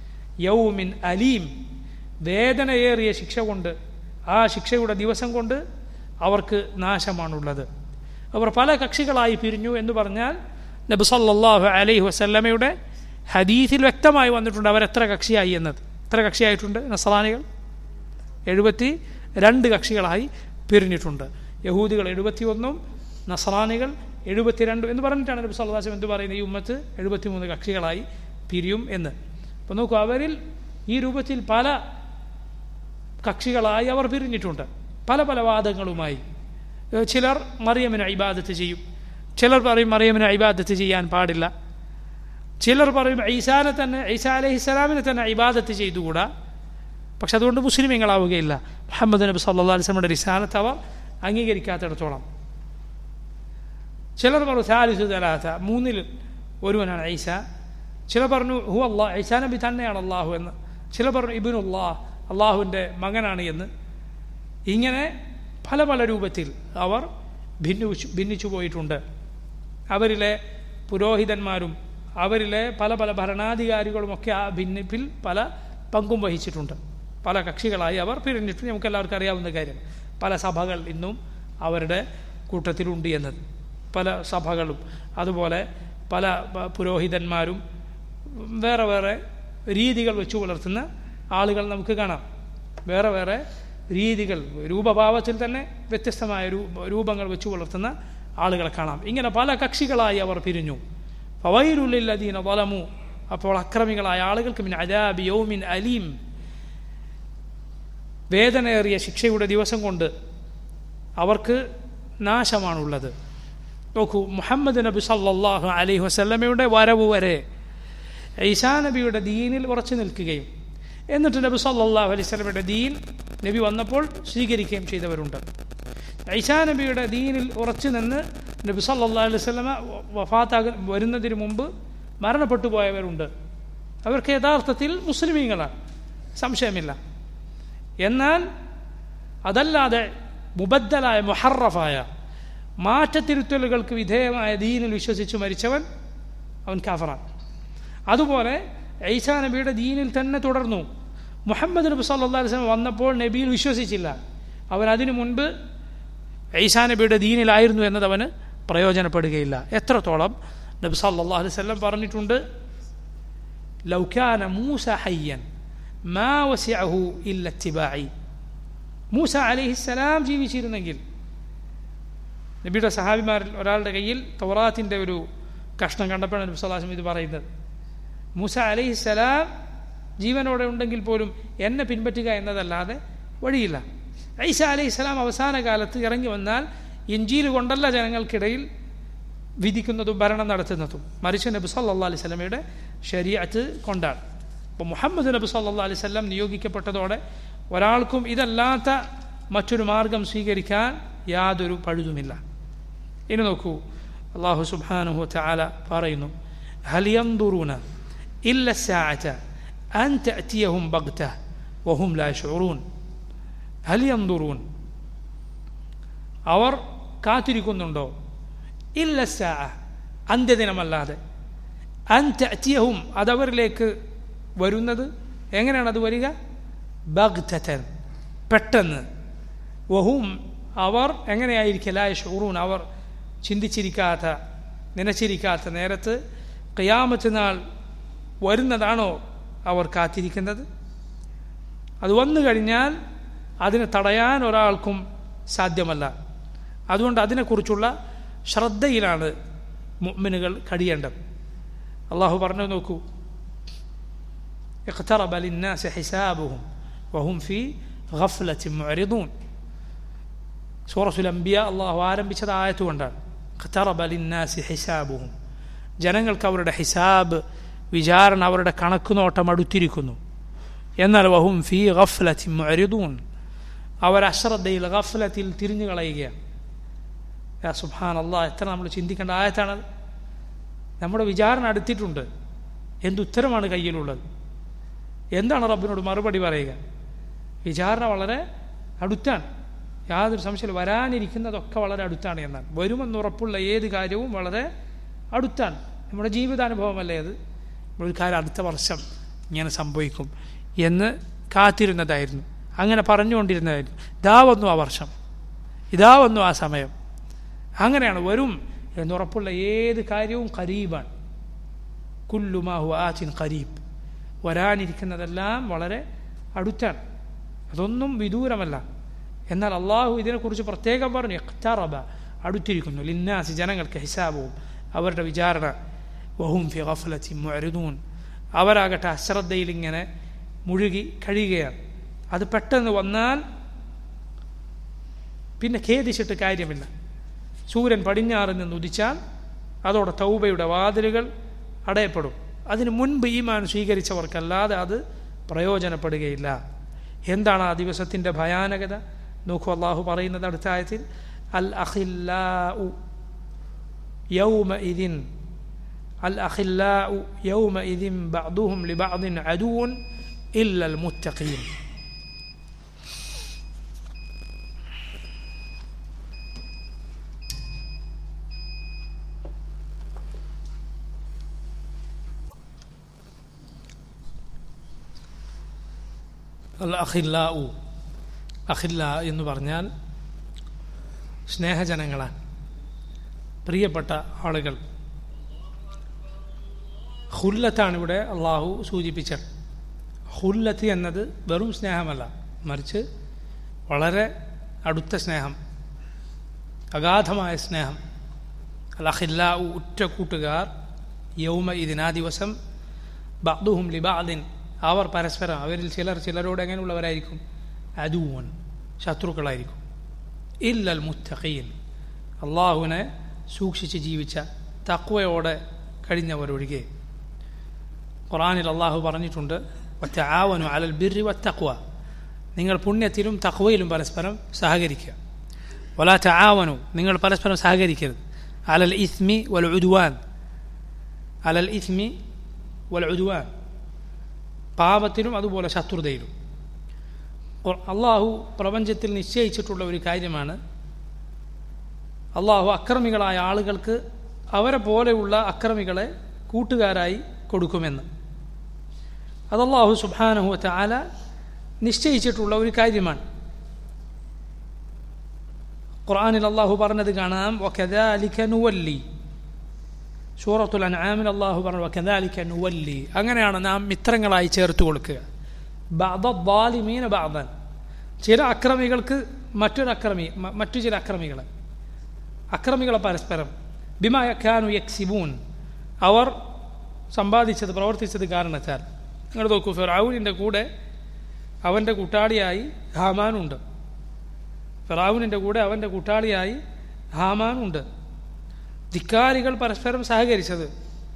A: യൗമിൻ അലീം വേദനയേറിയ ശിക്ഷ കൊണ്ട് ആ ശിക്ഷയുടെ ദിവസം കൊണ്ട് അവർക്ക് നാശമാണുള്ളത് അവർ പല കക്ഷികളായി പിരിഞ്ഞു എന്ന് പറഞ്ഞാൽ നബി സല്ലല്ലാഹു അലൈഹി വസല്ലമയുടെ ഹദീസിൽ വ്യക്തമായി വന്നിട്ടുണ്ട് അവരെത്ര കക്ഷിയായി എന്നത് എത്ര കക്ഷിയായിട്ടുണ്ട് നസറാനികൾ എഴുപത്തി രണ്ട് കക്ഷികളായി പിരിഞ്ഞിട്ടുണ്ട് യഹൂദികൾ എഴുപത്തിയൊന്നും നസറാനികൾ എഴുപത്തിരണ്ടും എന്ന് പറഞ്ഞിട്ടാണ് നബി സല്ലാസ്ലം എന്ത് പറയുന്നത് ഈ ഉമ്മത്ത് എഴുപത്തിമൂന്ന് കക്ഷികളായി പിരിയും എന്ന് അപ്പോൾ നോക്കൂ അവരിൽ ഈ രൂപത്തിൽ പല കക്ഷികളായി അവർ പിരിഞ്ഞിട്ടുണ്ട് പല പല വാദങ്ങളുമായി ചിലർ മറിയമിനെ ഇബാദത്ത് ചെയ്യും ചിലർ പറയും മറിയമിനെ ഇബാദത്ത് ചെയ്യാൻ പാടില്ല ചിലർ പറയും ഐസാനെ തന്നെ ഐസാ അലഹി സ്വലാമിനെ തന്നെ ഇബാദത്ത് ചെയ്തുകൂടാ പക്ഷെ അതുകൊണ്ട് മുസ്ലിമീങ്ങളാവുകയില്ല മുഹമ്മദ് നബി സല്ലാ അലിസ്ലമിയുടെ റിസാലത്ത് അവർ അംഗീകരിക്കാത്തിടത്തോളം ചിലർ പറഞ്ഞു സാലിസു തലാത്ത മൂന്നിൽ ഒരുവനാണ് ഐസ ചിലർ പറഞ്ഞു ഹു അള്ളാഹ് ഐസാ നബി തന്നെയാണ് അള്ളാഹു എന്ന് ചിലർ പറഞ്ഞു ഇബിനുല്ലാ അള്ളാഹുവിൻ്റെ മകനാണ് എന്ന് ഇങ്ങനെ പല പല രൂപത്തിൽ അവർ ഭിന്നിച്ചു ഭിന്നിച്ചു പോയിട്ടുണ്ട് അവരിലെ പുരോഹിതന്മാരും അവരിലെ പല പല ഭരണാധികാരികളുമൊക്കെ ആ ഭിന്നിപ്പിൽ പല പങ്കും വഹിച്ചിട്ടുണ്ട് പല കക്ഷികളായി അവർ പിരിഞ്ഞിട്ട് നമുക്ക് എല്ലാവർക്കും അറിയാവുന്ന കാര്യം പല സഭകൾ ഇന്നും അവരുടെ കൂട്ടത്തിലുണ്ട് എന്നത് പല സഭകളും അതുപോലെ പല പ- പുരോഹിതന്മാരും വേറെ വേറെ രീതികൾ വെച്ചു പുലർത്തുന്ന ആളുകൾ നമുക്ക് കാണാം വേറെ വേറെ രീതികൾ രൂപഭാവത്തിൽ തന്നെ വ്യത്യസ്തമായ രൂ- രൂപങ്ങൾ വെച്ചു പുലർത്തുന്ന ആളുകളെ കാണാം ഇങ്ങനെ പല കക്ഷികളായി അവർ പിരിഞ്ഞു ഫവൈരുല്ലദീന വലമു അപ്പോൾ അക്രമികളായ ആളുകൾക്ക് മിൻ അദാബി യൗമിൻ അലീം വേദനയേറിയ ശിക്ഷയുടെ ദിവസം കൊണ്ട് അവർക്ക് നാശമാണുള്ളത് നോക്കൂ മുഹമ്മദ് നബി സല്ലല്ലാഹു അലൈഹി വസല്ലമയുടെ വരവ് വരെ ഈസാ നബിയുടെ ദീനിൽ ഉറച്ചു നിൽക്കുകയും എന്നിട്ട് നബി സല്ലല്ലാഹു അലൈഹി വസല്ലമയുടെ ദീൻ നബി വന്നപ്പോൾ സ്വീകരിക്കുകയും ചെയ്തവരുണ്ട് ഈസാ നബിയുടെ ദീനിൽ ഉറച്ചു നിന്ന് നബി സല്ലല്ലാഹു അലൈഹി വസല്ലമ വഫാത്താക വരുന്നതിന് മുമ്പ് മരണപ്പെട്ടു പോയവരുണ്ട് അവർക്ക് യഥാർത്ഥത്തിൽ മുസ്ലിമീങ്ങളാണ് സംശയമില്ല എന്നാൽ അതല്ലാതെ മുബദ്ദലായ മുഹറഫായ മാറ്റത്തിരുത്തലുകൾക്ക് വിധേയമായ ദീനിൽ വിശ്വസിച്ച് മരിച്ചവൻ അവൻ കാഫറാണ് അതുപോലെ ഐസാ നബിയുടെ ദീനിൽ തന്നെ തുടർന്നു മുഹമ്മദ് നബി സല്ലാ അലൈഹി വസല്ലം വന്നപ്പോൾ നബിയിൽ വിശ്വസിച്ചില്ല അവൻ അതിനു മുൻപ് ഐസാ നബിയുടെ ദീനിലായിരുന്നു എന്നത് അവന് പ്രയോജനപ്പെടുകയില്ല എത്രത്തോളം നബി സല്ലല്ലാഹു അലൈഹി വസല്ലം പറഞ്ഞിട്ടുണ്ട് ലൗക്കാന മൂസ ഹയ്യൻ മാ വസിഅഹു ഇല്ല ഇത്തിബാഇ മൂസ അലൈഹിസ്സലാം ജീവിച്ചിരുന്നെങ്കിൽ നബിയുടെ സഹാബിമാരിൽ ഒരാളുടെ കയ്യിൽ തൗറാത്തിൻ്റെ ഒരു കഷ്ണം കണ്ടപ്പോഴാണ് നബി സല്ലാഹും ഇത് പറയുന്നത് മൂസ അലൈഹിസ്സലാം ജീവനോടെ ഉണ്ടെങ്കിൽ പോലും എന്നെ പിൻപറ്റുക എന്നതല്ലാതെ വഴിയില്ല ഐസ അലൈഹിസ്സലാം അവസാന കാലത്ത് ഇറങ്ങി വന്നാൽ ഇഞ്ചീൽ കൊണ്ടല്ല ജനങ്ങൾക്കിടയിൽ വിധിക്കുന്നതും ഭരണം നടത്തുന്നതും മറിച്ച് നബി സല്ലാ അലൈഹി സ്വലമയുടെ ശരീഅത്ത് കൊണ്ടാണ് അപ്പോൾ മുഹമ്മദ് നബി സല്ലാ അലൈഹി സ്വലം നിയോഗിക്കപ്പെട്ടതോടെ ഒരാൾക്കും ഇതല്ലാത്ത മറ്റൊരു മാർഗം സ്വീകരിക്കാൻ യാതൊരു പഴുതുമില്ല ഇനി നോക്കൂ അള്ളാഹു സുബ്ഹാനഹു തആല പറയുന്നു ഹൽ യൻദുറൂന ഇല്ല الساعة أن تأتيهم بغتة وهم لا يشعرون هل ينظرون അവർ കാത്തിരിക്കുന്നുണ്ടോ ഇല്ല സാ അന്ത്യദിനമല്ലാതെ അൻതഅത്തിയഹും അതവരിലേക്ക് വരുന്നത് എങ്ങനെയാണ് അത് വരിക ബഗ്തൻ പെട്ടെന്ന് വഹും അവർ എങ്ങനെയായിരിക്കില്ല ഷൂറൂൻ അവർ ചിന്തിച്ചിരിക്കാത്ത നനച്ചിരിക്കാത്ത നേരത്ത് കയാമത്ത് നാൾ വരുന്നതാണോ അവർ കാത്തിരിക്കുന്നത് അത് വന്നു കഴിഞ്ഞാൽ അതിനെ തടയാൻ ഒരാൾക്കും സാധ്യമല്ല അതുകൊണ്ട് അതിനെക്കുറിച്ചുള്ള ശ്രദ്ധയിലാണ് മുഅ്മിനുകൾ കഴിയേണ്ടത് അള്ളാഹു പറഞ്ഞു നോക്കൂ اقترب للناس حسابهم وهم في غفلة معرضون സൂറത്തുൽ അംബിയ അള്ളാഹു ആരംഭിച്ചത് ആയത്തുകൊണ്ടാണ് ഖത്തറബ ലിന്നാസി ഹിസാബുഹും ജനങ്ങൾക്ക് അവരുടെ ഹിസാബ് വിചാരണ അവരുടെ കണക്കുനോട്ടം അടുത്തിരിക്കുന്നു എന്നാൽ വഹും ഫി ഗഫ്ലത്തി മുഅരിദൂൻ അവർ അശ്രദ്ധയിൽ ഗഫ്ലത്തിൽ തിരിഞ്ഞു കളയുകയാണ് യാ സുബ്ഹാൻ അള്ളാഹ് എത്ര നമ്മൾ ചിന്തിക്കേണ്ട ആയത്താണത് നമ്മുടെ വിചാരണ അടുത്തിട്ടുണ്ട് എന്തുത്തരമാണ് കയ്യിലുള്ളത് എന്താണ് റബ്ബിനോട് മറുപടി പറയുക വിചാരണ വളരെ അടുത്താണ് യാതൊരു സംശയം വരാനിരിക്കുന്നതൊക്കെ വളരെ അടുത്താണ് എന്നാണ് വരുമെന്നുറപ്പുള്ള ഏത് കാര്യവും വളരെ അടുത്താണ് നമ്മുടെ ജീവിതാനുഭവമല്ലേ അത് ഒരു കാര്യം അടുത്ത വർഷം ഇങ്ങനെ സംഭവിക്കും എന്ന് കാത്തിരുന്നതായിരുന്നു അങ്ങനെ പറഞ്ഞുകൊണ്ടിരുന്നതായിരുന്നു ഇതാ വന്നു ആ വർഷം ഇതാ വന്നു ആ സമയം അങ്ങനെയാണ് വരും എന്നുറപ്പുള്ള ഏത് കാര്യവും കരീബാണ് കുല്ലുമാഹു ആച്ചിൻ കരീബ് വരാനിരിക്കുന്നതെല്ലാം വളരെ അടുത്താണ് അതൊന്നും വിദൂരമല്ല എന്നാൽ അള്ളാഹു ഇതിനെക്കുറിച്ച് പ്രത്യേകം പറഞ്ഞു എക്താറബ അടുത്തിരിക്കുന്നു ലിന്നാസി ജനങ്ങൾക്ക് ഹിസാബവും അവരുടെ വിചാരണ വഹും ഫി ഗഫലത്തി മുഅരിദൂൻ അവരാകട്ടെ അശ്രദ്ധയിൽ ഇങ്ങനെ മുഴുകി കഴിയുകയാണ് അത് പെട്ടെന്ന് വന്നാൽ പിന്നെ ഖേദിച്ചിട്ട് കാര്യമില്ല സൂര്യൻ പടിഞ്ഞാറിൽ നിന്ന് ഉദിച്ചാൽ അതോടെ തൗബയുടെ വാതിലുകൾ അടയപ്പെടും അതിനു മുൻപ് ഈമാൻ സ്വീകരിച്ചവർക്കല്ലാതെ അത് പ്രയോജനപ്പെടുകയില്ല എന്താണ് ആ ദിവസത്തിൻ്റെ ഭയാനകത നോക്കൂ അള്ളാഹു പറയുന്നത് അടുത്ത ആയത്തിൽ അൽ അഖില്ലാഉ يومئذ الأخلاء يومئذ بعضهم لبعض عدو إلا المتقين അൽ അഖില്ലാഉ അഖില്ല എന്ന് പറഞ്ഞാൽ സ്നേഹജനങ്ങളാണ് പ്രിയപ്പെട്ട ആളുകൾ ഹുല്ലത്താണ് ഇവിടെ അള്ളാഹു സൂചിപ്പിച്ചത് ഹുല്ലത്ത് എന്നത് വെറും സ്നേഹമല്ല മറിച്ച് വളരെ അടുത്ത സ്നേഹം അഗാധമായ സ്നേഹം അലഹില്ല ഉറ്റ കൂട്ടുകാർ യൗമ ഇതിനാ ദിവസം ബഅ്ദുഹും ലിബഅദിൻ അവർ പരസ്പരം അവരിൽ ചിലർ ചിലരോട് എങ്ങനെയുള്ളവരായിരിക്കും അദൂവൻ ശത്രുക്കളായിരിക്കും ഇല്ലൽ മുത്തഖീൻ അള്ളാഹുവിനെ സൂക്ഷിച്ച് ജീവിച്ച തക്വയോടെ കഴിഞ്ഞവരൊഴികെ ഖുറാനിൽ അള്ളാഹു പറഞ്ഞിട്ടുണ്ട് ഒറ്റ ആവനു അലൽ ബിർരി വത്തക്വ നിങ്ങൾ പുണ്യത്തിലും തക്വയിലും പരസ്പരം സഹകരിക്കുക വലാത്ത ആവനു നിങ്ങൾ പരസ്പരം സഹകരിക്കരുത് അലൽ ഇസ്മി വൽ ഉദ്വാൻ അലൽ ഇസ്മി വൽ ഉദ്വാൻ പാപത്തിലും അതുപോലെ ശത്രുതയിലും അള്ളാഹു പ്രപഞ്ചത്തിൽ നിശ്ചയിച്ചിട്ടുള്ള ഒരു കാര്യമാണ് അള്ളാഹു അക്രമികളായ ആളുകൾക്ക് അവരെ പോലെയുള്ള അക്രമികളെ കൂട്ടുകാരായി കൊടുക്കുമെന്ന് അത് അള്ളാഹു സുബാനഹുവത്ത ആല നിശ്ചയിച്ചിട്ടുള്ള ഒരു കാര്യമാണ് ഖുർആാനിൽ അള്ളാഹു പറഞ്ഞത് കാണാം വക്കദാലിക നുവല്ലി സൂറത്തുൽ അൻആമിൽ അള്ളാഹു പറഞ്ഞു വക്കദാലിക നുവല്ലി അങ്ങനെയാണ് നാം മിത്രങ്ങളായി ചേർത്ത് കൊടുക്കുക ബാദാലിമീന ബാദൻ ചില അക്രമികൾക്ക് മറ്റൊരു അക്രമി മറ്റു ചില അക്രമികളെ അക്രമികളെ പരസ്പരം ബിമായക്കാനു യക്സിബൂൻ അവർ സമ്പാദിച്ചത് പ്രവർത്തിച്ചത് കാരണത്താൽ നിങ്ങൾ നോക്കൂ ഫിറാവുനിൻ്റെ കൂടെ അവൻ്റെ കൂട്ടാളിയായി ഹാമാനുണ്ട് ഫിറാവുനിൻ്റെ കൂടെ അവൻ്റെ കൂട്ടാളിയായി ഹാമാനുണ്ട് ധിക്കാരികൾ പരസ്പരം സഹകരിച്ചത്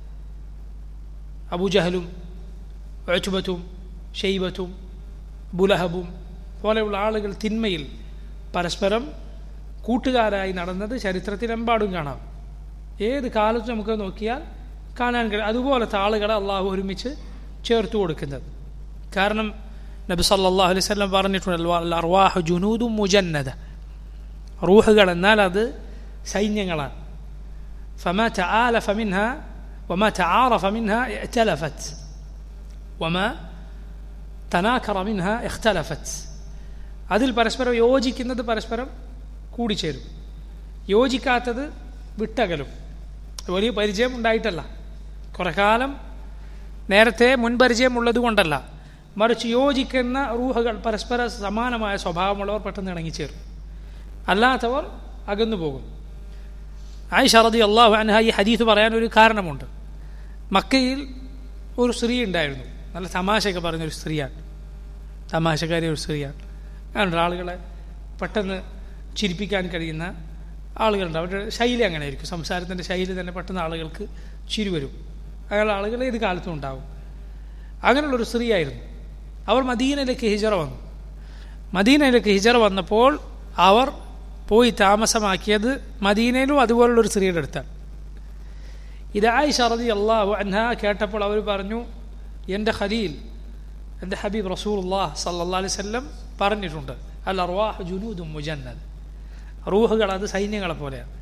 A: അബുജഹലും അച്ചുബത്തും ഷെയ്ബത്തും ബുലഹബും പോലെയുള്ള ആളുകൾ തിന്മയിൽ പരസ്പരം കൂട്ടുകാരായി നടന്നത് ചരിത്രത്തിലെമ്പാടും കാണാം ഏത് കാലത്ത് നമുക്ക് നോക്കിയാൽ കാണാൻ കഴിയും അതുപോലത്തെ ആളുകളെ അള്ളാഹു ഒരുമിച്ച് ചേർത്ത് കൊടുക്കുന്നത് കാരണം നബി സല്ലാഹു അലൈഹി സ്വലം പറഞ്ഞിട്ടുണ്ട് അർവാഹു ജുനൂദും മുജന്നത റൂഹുകൾ എന്നാൽ അത് സൈന്യങ്ങളാണ് فما تعالف منها وما تعارف منها ائتلفت وما തനാക്കറ മിൻഹ എഖ്തലഫത്ത് അതിൽ പരസ്പരം യോജിക്കുന്നത് പരസ്പരം കൂടിച്ചേരും യോജിക്കാത്തത് വിട്ടകലും വലിയ പരിചയം ഉണ്ടായിട്ടല്ല കുറെ കാലം നേരത്തെ മുൻപരിചയമുള്ളത് കൊണ്ടല്ല മറിച്ച് യോജിക്കുന്ന റൂഹകൾ പരസ്പര സമാനമായ സ്വഭാവമുള്ളവർ പെട്ടെന്ന് ഇണങ്ങിച്ചേരും അല്ലാത്തവർ അകന്നു പോകും ആയിഷ റതി അള്ളാഹു അൻഹ ഈ ഹദീസ് പറയാൻ ഒരു കാരണമുണ്ട് മക്കയിൽ ഒരു സ്ത്രീ ഉണ്ടായിരുന്നു നല്ല തമാശയൊക്കെ പറഞ്ഞൊരു സ്ത്രീയാണ് തമാശക്കാരി ഒരു സ്ത്രീയാണ് അങ്ങനെയുള്ള ആളുകളെ പെട്ടെന്ന് ചിരിപ്പിക്കാൻ കഴിയുന്ന ആളുകളുണ്ട് അവരുടെ ശൈലി അങ്ങനെ ആയിരിക്കും സംസാരത്തിൻ്റെ ശൈലി തന്നെ പെട്ടെന്ന് ആളുകൾക്ക് ചിരി വരും അങ്ങനെയുള്ള ആളുകൾ ഏത് കാലത്തും ഉണ്ടാവും അങ്ങനെയുള്ളൊരു സ്ത്രീയായിരുന്നു അവർ മദീനയിലേക്ക് ഹിജറ വന്നു മദീനയിലേക്ക് ഹിജറ വന്നപ്പോൾ അവർ പോയി താമസമാക്കിയത് മദീനയിലും അതുപോലുള്ളൊരു സ്ത്രീയുടെ അടുത്താണ് ഇത് ആയിഷ റതി അള്ളാഹു അൻഹ കേട്ടപ്പോൾ അവർ പറഞ്ഞു എൻ്റെ ഖലീൽ എൻ്റെ ഹബീബ് റസൂൽല്ലാഹ് സല്ലാ അലൈഹി സ്വല്ലം പറഞ്ഞിട്ടുണ്ട് അൽ അർവാഹ് ജുനൂദും മുജന്നദ് റൂഹുകൾ അത് സൈന്യങ്ങളെ പോലെയാണ്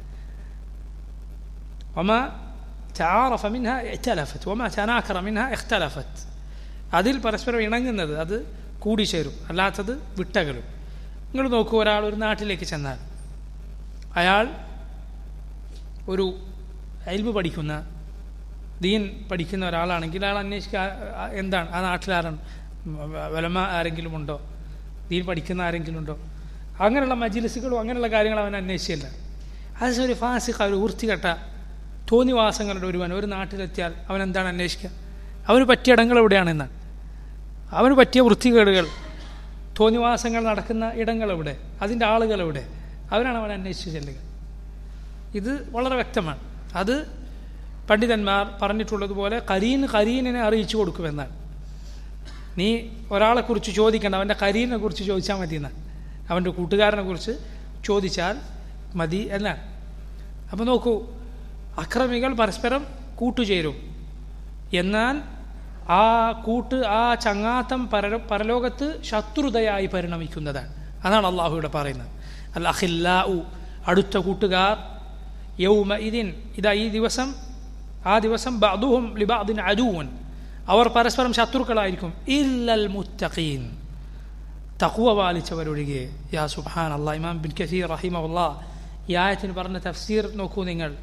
A: وما تعارف منها ائتلفت وما تناكر منها اختلفت അതിൽ പരസ്പരം ഇണങ്ങുന്നത് അത് കൂടിച്ചേരും അല്ലാത്തത് വിട്ടകലും നിങ്ങൾ നോക്കൂ ഒരാൾ ഒരു നാട്ടിലേക്ക് ചെന്നാൽ അയാൾ ഒരു അയൽബ് പഠിക്കുന്ന ദീൻ പഠിക്കുന്ന ഒരാളാണെങ്കിൽ അയാൾ അന്വേഷിക്കുക എന്താണ് ആ നാട്ടിലാരാണ് വലമ ആരെങ്കിലും ഉണ്ടോ ദീൻ പഠിക്കുന്ന ആരെങ്കിലും ഉണ്ടോ അങ്ങനെയുള്ള മജിലിസുകളും അങ്ങനെയുള്ള കാര്യങ്ങൾ അവൻ അന്വേഷിച്ചില്ല അത് ഒരു ഫാസിഖ ഒരു വൃത്തികെട്ട തോന്നിവാസങ്ങളുടെ ഒരുവൻ ഒരു നാട്ടിലെത്തിയാൽ അവൻ എന്താണ് അന്വേഷിക്കുക അവന് പറ്റിയ ഇടങ്ങൾ എവിടെയാണെന്നാണ് അവന് പറ്റിയ വൃത്തികേടുകൾ തോന്നിവാസങ്ങൾ നടക്കുന്ന ഇടങ്ങൾ എവിടെ അതിൻ്റെ ആളുകൾ എവിടെ അവരാണ് അവൻ അന്വേഷിച്ച് ചെല്ലുക ഇത് വളരെ വ്യക്തമാണ് അത് പണ്ഡിതന്മാർ പറഞ്ഞിട്ടുള്ളതുപോലെ കരീൻ കരീനിനെ അറിയിച്ചു കൊടുക്കുമെന്നാണ് നീ ഒരാളെക്കുറിച്ച് ചോദിക്കേണ്ട അവൻ്റെ കരീനെ കുറിച്ച് ചോദിച്ചാൽ മതി എന്നാണ് അവൻ്റെ കൂട്ടുകാരനെ കുറിച്ച് ചോദിച്ചാൽ മതി എന്നാണ് അപ്പോൾ നോക്കൂ അക്രമികൾ പരസ്പരം കൂട്ടുചേരും എന്നാൽ ആ കൂട്ട് ആ ചങ്ങാത്തം പര പരലോകത്ത് ശത്രുതയായി പരിണമിക്കുന്നതാണ് അതാണ് അള്ളാഹുവിടെ പറയുന്നത് അൽ അഖില്ലാഉ അടുത്ത കൂട്ടുകാർ യൗമ ഇതിൻ ഇതാ ഈ ദിവസം ആ ദിവസം ബഅദുഹും ലിബഅദിൻ അദൂവൻ അവർ പരസ്പരം ശത്രുക്കളായിരിക്കും ഇല്ലൽ മുത്തഖീൻ തഖ്വ പാലിച്ചവരൊഴികെ യാ സുബ്ഹാൻ അള്ളാഹ് ഇമാം ബിൻ കസീർ റഹിമഹുല്ലാ ഈ ആയത്തിന് പറഞ്ഞ തഫ്സീർ നോക്കൂ നിങ്ങൾ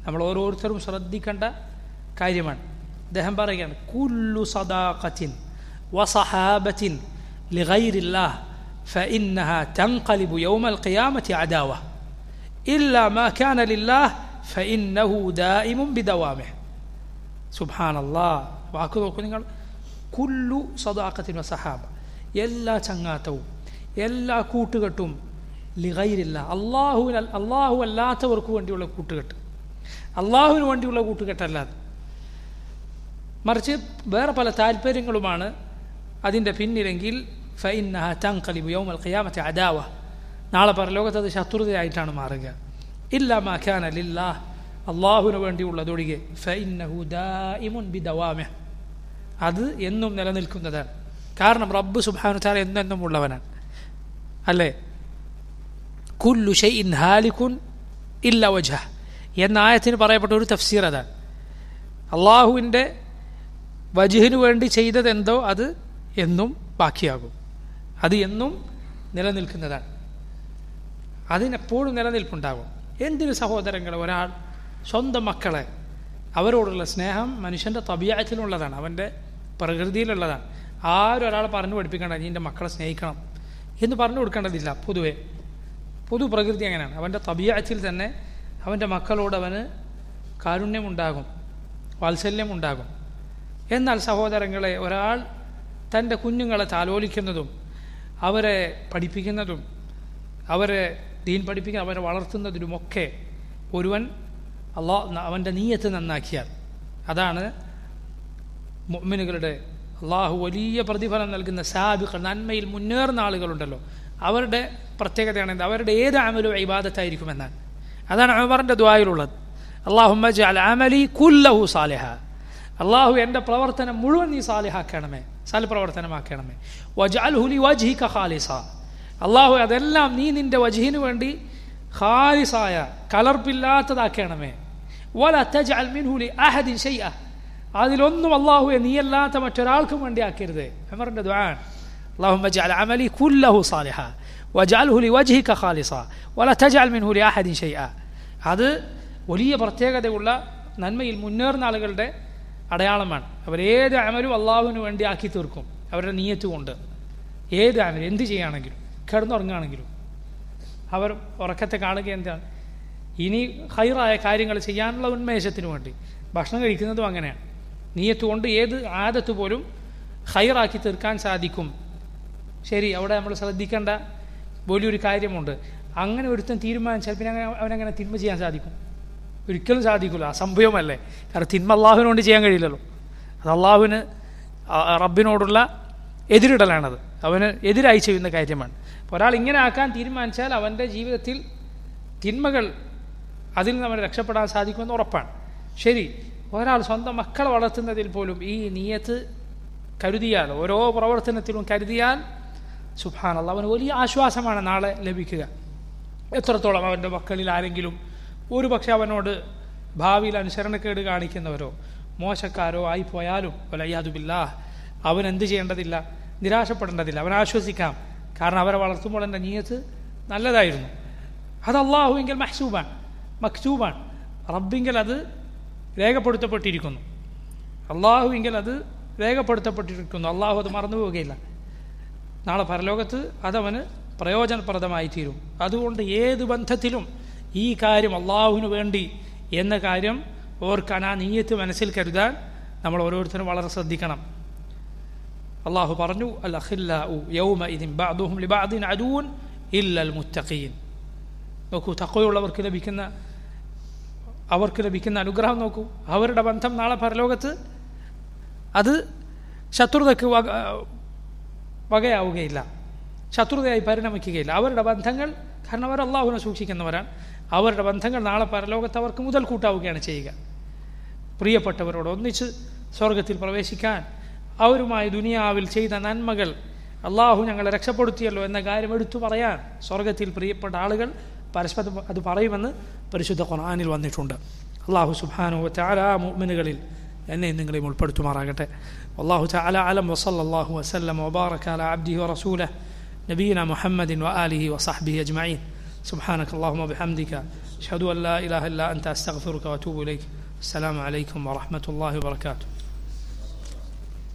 A: നമ്മൾ ഓരോരുത്തരും ശ്രദ്ധിക്കേണ്ട കാര്യമാണ് അദ്ദേഹം പറയുകയാണ് കുല്ലു സദാഖത്തിൻ വസഹാബത്തിൻ ലിഗൈരില്ലാഹ് فإنها تنقلب يوم القيامة عداوة إلا ما كان لله فإنه دائم بدوامه സുബാൻ അല്ലാ വാക്ക് നോക്കൂ നിങ്ങൾ കുല്ലു സദാക്കത്തിന് സഹാബ എല്ലാ ചങ്ങാത്തവും എല്ലാ കൂട്ടുകെട്ടും ലിഗൈരില്ല അള്ളാഹുവിന് അള്ളാഹു അല്ലാത്തവർക്ക് വേണ്ടിയുള്ള കൂട്ടുകെട്ട് അള്ളാഹുവിന് വേണ്ടിയുള്ള കൂട്ടുകെട്ടല്ലാതെ മറിച്ച് വേറെ പല താല്പര്യങ്ങളുമാണ് അതിൻ്റെ പിന്നിലെങ്കിൽ ഫൈനഹ തങ്കലിബ് യൗമൽ ഖിയാമത്തെ അദാവ നാളെ പരലോകത്ത് അത് ശത്രുതയായിട്ടാണ് മാറുക ഇല്ല മാഖാൻ അലില്ലാ അള്ളാഹുവിന് വേണ്ടിയുള്ളതൊഴികെ ഫൈനഹു ദായിമുൻ ബി ദവാമ അത് എന്നും നിലനിൽക്കുന്നതാണ് കാരണം റബ്ബ് സുബാനു താല എന്നെന്നും ഉള്ളവനാണ് അല്ലേ കുല്ലു ഷൈഇൻ ഹാലിക്കുൻ ഇല്ല വജ എന്ന ആയത്തിന് പറയപ്പെട്ട ഒരു തഫ്സീർ അതാണ് അള്ളാഹുവിൻ്റെ വജുഹിന് വേണ്ടി ചെയ്തതെന്തോ അത് എന്നും ബാക്കിയാകും അത് എന്നും നിലനിൽക്കുന്നതാണ് അതിനെപ്പോഴും നിലനിൽപ്പുണ്ടാകും എന്തിനു സഹോദരങ്ങൾ ഒരാൾ സ്വന്തം മക്കളെ അവരോടുള്ള സ്നേഹം മനുഷ്യൻ്റെ തബിയായത്തിലുള്ളതാണ് അവൻ്റെ പ്രകൃതിയിലുള്ളതാണ് ആരും ഒരാളെ പറഞ്ഞു പഠിപ്പിക്കേണ്ട നീ എൻ്റെ മക്കളെ സ്നേഹിക്കണം എന്ന് പറഞ്ഞു കൊടുക്കേണ്ടതില്ല പൊതുവേ പൊതു പ്രകൃതി അങ്ങനെയാണ് അവൻ്റെ തബിയായത്തിൽ തന്നെ അവൻ്റെ മക്കളോട് അവന് കാരുണ്യമുണ്ടാകും വാത്സല്യമുണ്ടാകും എന്നാൽ സഹോദരങ്ങളെ ഒരാൾ തൻ്റെ കുഞ്ഞുങ്ങളെ താലോലിക്കുന്നതും അവരെ പഠിപ്പിക്കുന്നതും അവരെ ദീൻ പഠിപ്പിക്കാൻ അവരെ വളർത്തുന്നതിലുമൊക്കെ ഒരുവൻ അള്ളാ അവൻ്റെ നീയത്ത് നന്നാക്കിയാൽ അതാണ് മുഅ്മിനുകളുടെ അള്ളാഹു വലിയ പ്രതിഫലം നൽകുന്ന സാബികൾ നന്മയിൽ മുന്നേറുന്ന ആളുകളുണ്ടല്ലോ അവരുടെ പ്രത്യേകതയാണ് എന്ത് അവരുടെ ഏത് അമലും ഇബാദത്തായിരിക്കുമെന്നാണ് അതാണ് അമറിൻ്റെ ദ്വായിലുള്ളത് അള്ളാഹുമ്മ ജഅൽ അമലി കുല്ലഹു സാലിഹ അള്ളാഹു എൻ്റെ പ്രവർത്തനം മുഴുവൻ നീ സാലിഹാക്കണമേ സൽപ്രവർത്തനമാക്കണമേ വജാൽ ഹുലി വജ്ഹിക ഖാലിസ അള്ളാഹു അതെല്ലാം നീ നിന്റെ വജ്ഹിന് വേണ്ടി ഖാലിസായ കലർപ്പില്ലാത്തതാക്കണമേ വല തജഅൽ മിൻഹു ലി അഹദിൻ ഷൈഅ അതിലൊന്നും അള്ളാഹുവെ നീയല്ലാത്ത മറ്റൊരാൾക്കും വേണ്ടി ആക്കരുത് അമറിൻ്റെ ദ്വാൻ اللهم اجعل عملي كله صالحا واجعله لوجهك خالصا ولا تجعل منه لأحد شيئا അത് വലിയ പ്രത്യേകതയുള്ള നന്മയിൽ മുന്നേറുന്ന ആളുകളുടെ അടയാളമാണ് അവരേത് അമലും അള്ളാഹുവിന് വേണ്ടി ആക്കി തീർക്കും അവരുടെ നീയത്ത് കൊണ്ട് ഏത് അമലും എന്ത് ചെയ്യുകയാണെങ്കിലും കിടന്നുറങ്ങുകയാണെങ്കിലും അവർ ഉറക്കത്തെ കാണുക എന്താണ് ഇനി ഹൈറായ കാര്യങ്ങൾ ചെയ്യാനുള്ള ഉന്മേഷത്തിന് വേണ്ടി ഭക്ഷണം കഴിക്കുന്നതും അങ്ങനെയാണ് നീയത്ത് കൊണ്ട് ഏത് ആദത്ത് പോലും ഹൈറാക്കി തീർക്കാൻ സാധിക്കും ശരി അവിടെ നമ്മൾ ശ്രദ്ധിക്കേണ്ട വലിയൊരു കാര്യമുണ്ട് അങ്ങനെ ഒരുത്തൻ തീരുമാനിച്ചാൽ പിന്നെ അങ്ങനെ അവനങ്ങനെ തിന്മ ചെയ്യാൻ സാധിക്കും ഒരിക്കലും സാധിക്കില്ല അസംഭവമല്ലേ കാരണം തിന്മ അള്ളാഹുവിന് കൊണ്ട് ചെയ്യാൻ കഴിയില്ലല്ലോ അത് അള്ളാഹുവിന് റബ്ബിനോടുള്ള എതിരിടലാണത് അവന് എതിരായി ചെയ്യുന്ന കാര്യമാണ് അപ്പോൾ ഒരാൾ ഇങ്ങനെ ആക്കാൻ തീരുമാനിച്ചാൽ അവൻ്റെ ജീവിതത്തിൽ തിന്മകൾ അതിൽ നിന്ന് അവന് രക്ഷപ്പെടാൻ സാധിക്കുമെന്ന് ഉറപ്പാണ് ശരി ഒരാൾ സ്വന്തം മക്കളെ വളർത്തുന്നതിൽ പോലും ഈ നീയത്ത് കരുതിയാൽ ഓരോ പ്രവർത്തനത്തിലും കരുതിയാൽ സുഭാനല്ല അവന് വലിയ ആശ്വാസമാണ് നാളെ ലഭിക്കുക എത്രത്തോളം അവൻ്റെ മക്കളിൽ ആരെങ്കിലും ഒരു പക്ഷെ അവനോട് ഭാവിയിൽ അനുസരണക്കേട് കാണിക്കുന്നവരോ മോശക്കാരോ ആയിപ്പോയാലും വലയ്യാതുബില്ല അവൻ എന്ത് ചെയ്യേണ്ടതില്ല നിരാശപ്പെടേണ്ടതില്ല അവൻ ആശ്വസിക്കാം കാരണം അവരെ വളർത്തുമ്പോൾ എൻ്റെ നീയത്ത് നല്ലതായിരുന്നു അത് അള്ളാഹുവെങ്കിൽ മഹ്സൂബാണ് മക്സൂബാണ് റബ്ബിങ്കിൽ അത് രേഖപ്പെടുത്തപ്പെട്ടിരിക്കുന്നു അള്ളാഹുവെങ്കിൽ അത് രേഖപ്പെടുത്തപ്പെട്ടിരിക്കുന്നു അള്ളാഹു അത് മറന്നു പോവുകയില്ല നാളെ പരലോകത്ത് അതവന് പ്രയോജനപ്രദമായി തീരും അതുകൊണ്ട് ഏത് ബന്ധത്തിലും ഈ കാര്യം അള്ളാഹുവിന് വേണ്ടി എന്ന കാര്യം ഓർക്കാൻ ആ നീയത്ത് മനസ്സിൽ കരുതാൻ നമ്മൾ ഓരോരുത്തരും വളരെ ശ്രദ്ധിക്കണം അള്ളാഹു പറഞ്ഞു അൽ അഖില്ലാഉ യൗമ ഇതിൻ ബഅദുഹും ലിബഅദിൻ അദൂൻ ഇല്ലൽ മുത്തഖീൻ നോക്കൂ തക്കവയുള്ളവർക്ക് ലഭിക്കുന്ന അവർക്ക് ലഭിക്കുന്ന അനുഗ്രഹം നോക്കൂ അവരുടെ ബന്ധം നാളെ പരലോകത്ത് അത് ശത്രുതയ്ക്ക് വക വകയാവുകയില്ല ശത്രുതയായി പരിണമിക്കുകയില്ല അവരുടെ ബന്ധങ്ങൾ കാരണം അവർ അള്ളാഹുവിനെ സൂക്ഷിക്കുന്നവരാണ് അവരുടെ ബന്ധങ്ങൾ നാളെ പരലോകത്ത് അവർക്ക് മുതൽ കൂട്ടാവുകയാണ് ചെയ്യുക പ്രിയപ്പെട്ടവരോട് ഒന്നിച്ച് സ്വർഗത്തിൽ പ്രവേശിക്കാൻ അവരുമായി ദുനിയാവിൽ ചെയ്ത നന്മകൾ അള്ളാഹു ഞങ്ങളെ രക്ഷപ്പെടുത്തിയല്ലോ എന്ന കാര്യം എടുത്തു പറയാൻ സ്വർഗത്തിൽ പ്രിയപ്പെട്ട ആളുകൾ പരസ്പരം അത് പറയുമെന്ന് പരിശുദ്ധ ഖുർആനിൽ വന്നിട്ടുണ്ട് അള്ളാഹു സുബാനു ചാല മുഅ്മിനുകളിൽ എന്നെ നിങ്ങളെയും ഉൾപ്പെടുത്തുമാറാകട്ടെ അള്ളാഹു ചാല അലം വസല്ലാഹു വസ്ലം വബാറക അല അബ്ദിഹി വറസൂലഹ് نبينا محمد وآله وصحبه أجمعين سبحانك اللهم وبحمدك أشهد أن لا إله إلا أنت أستغفرك وأتوب إليك السلام عليكم ورحمة الله وبركاته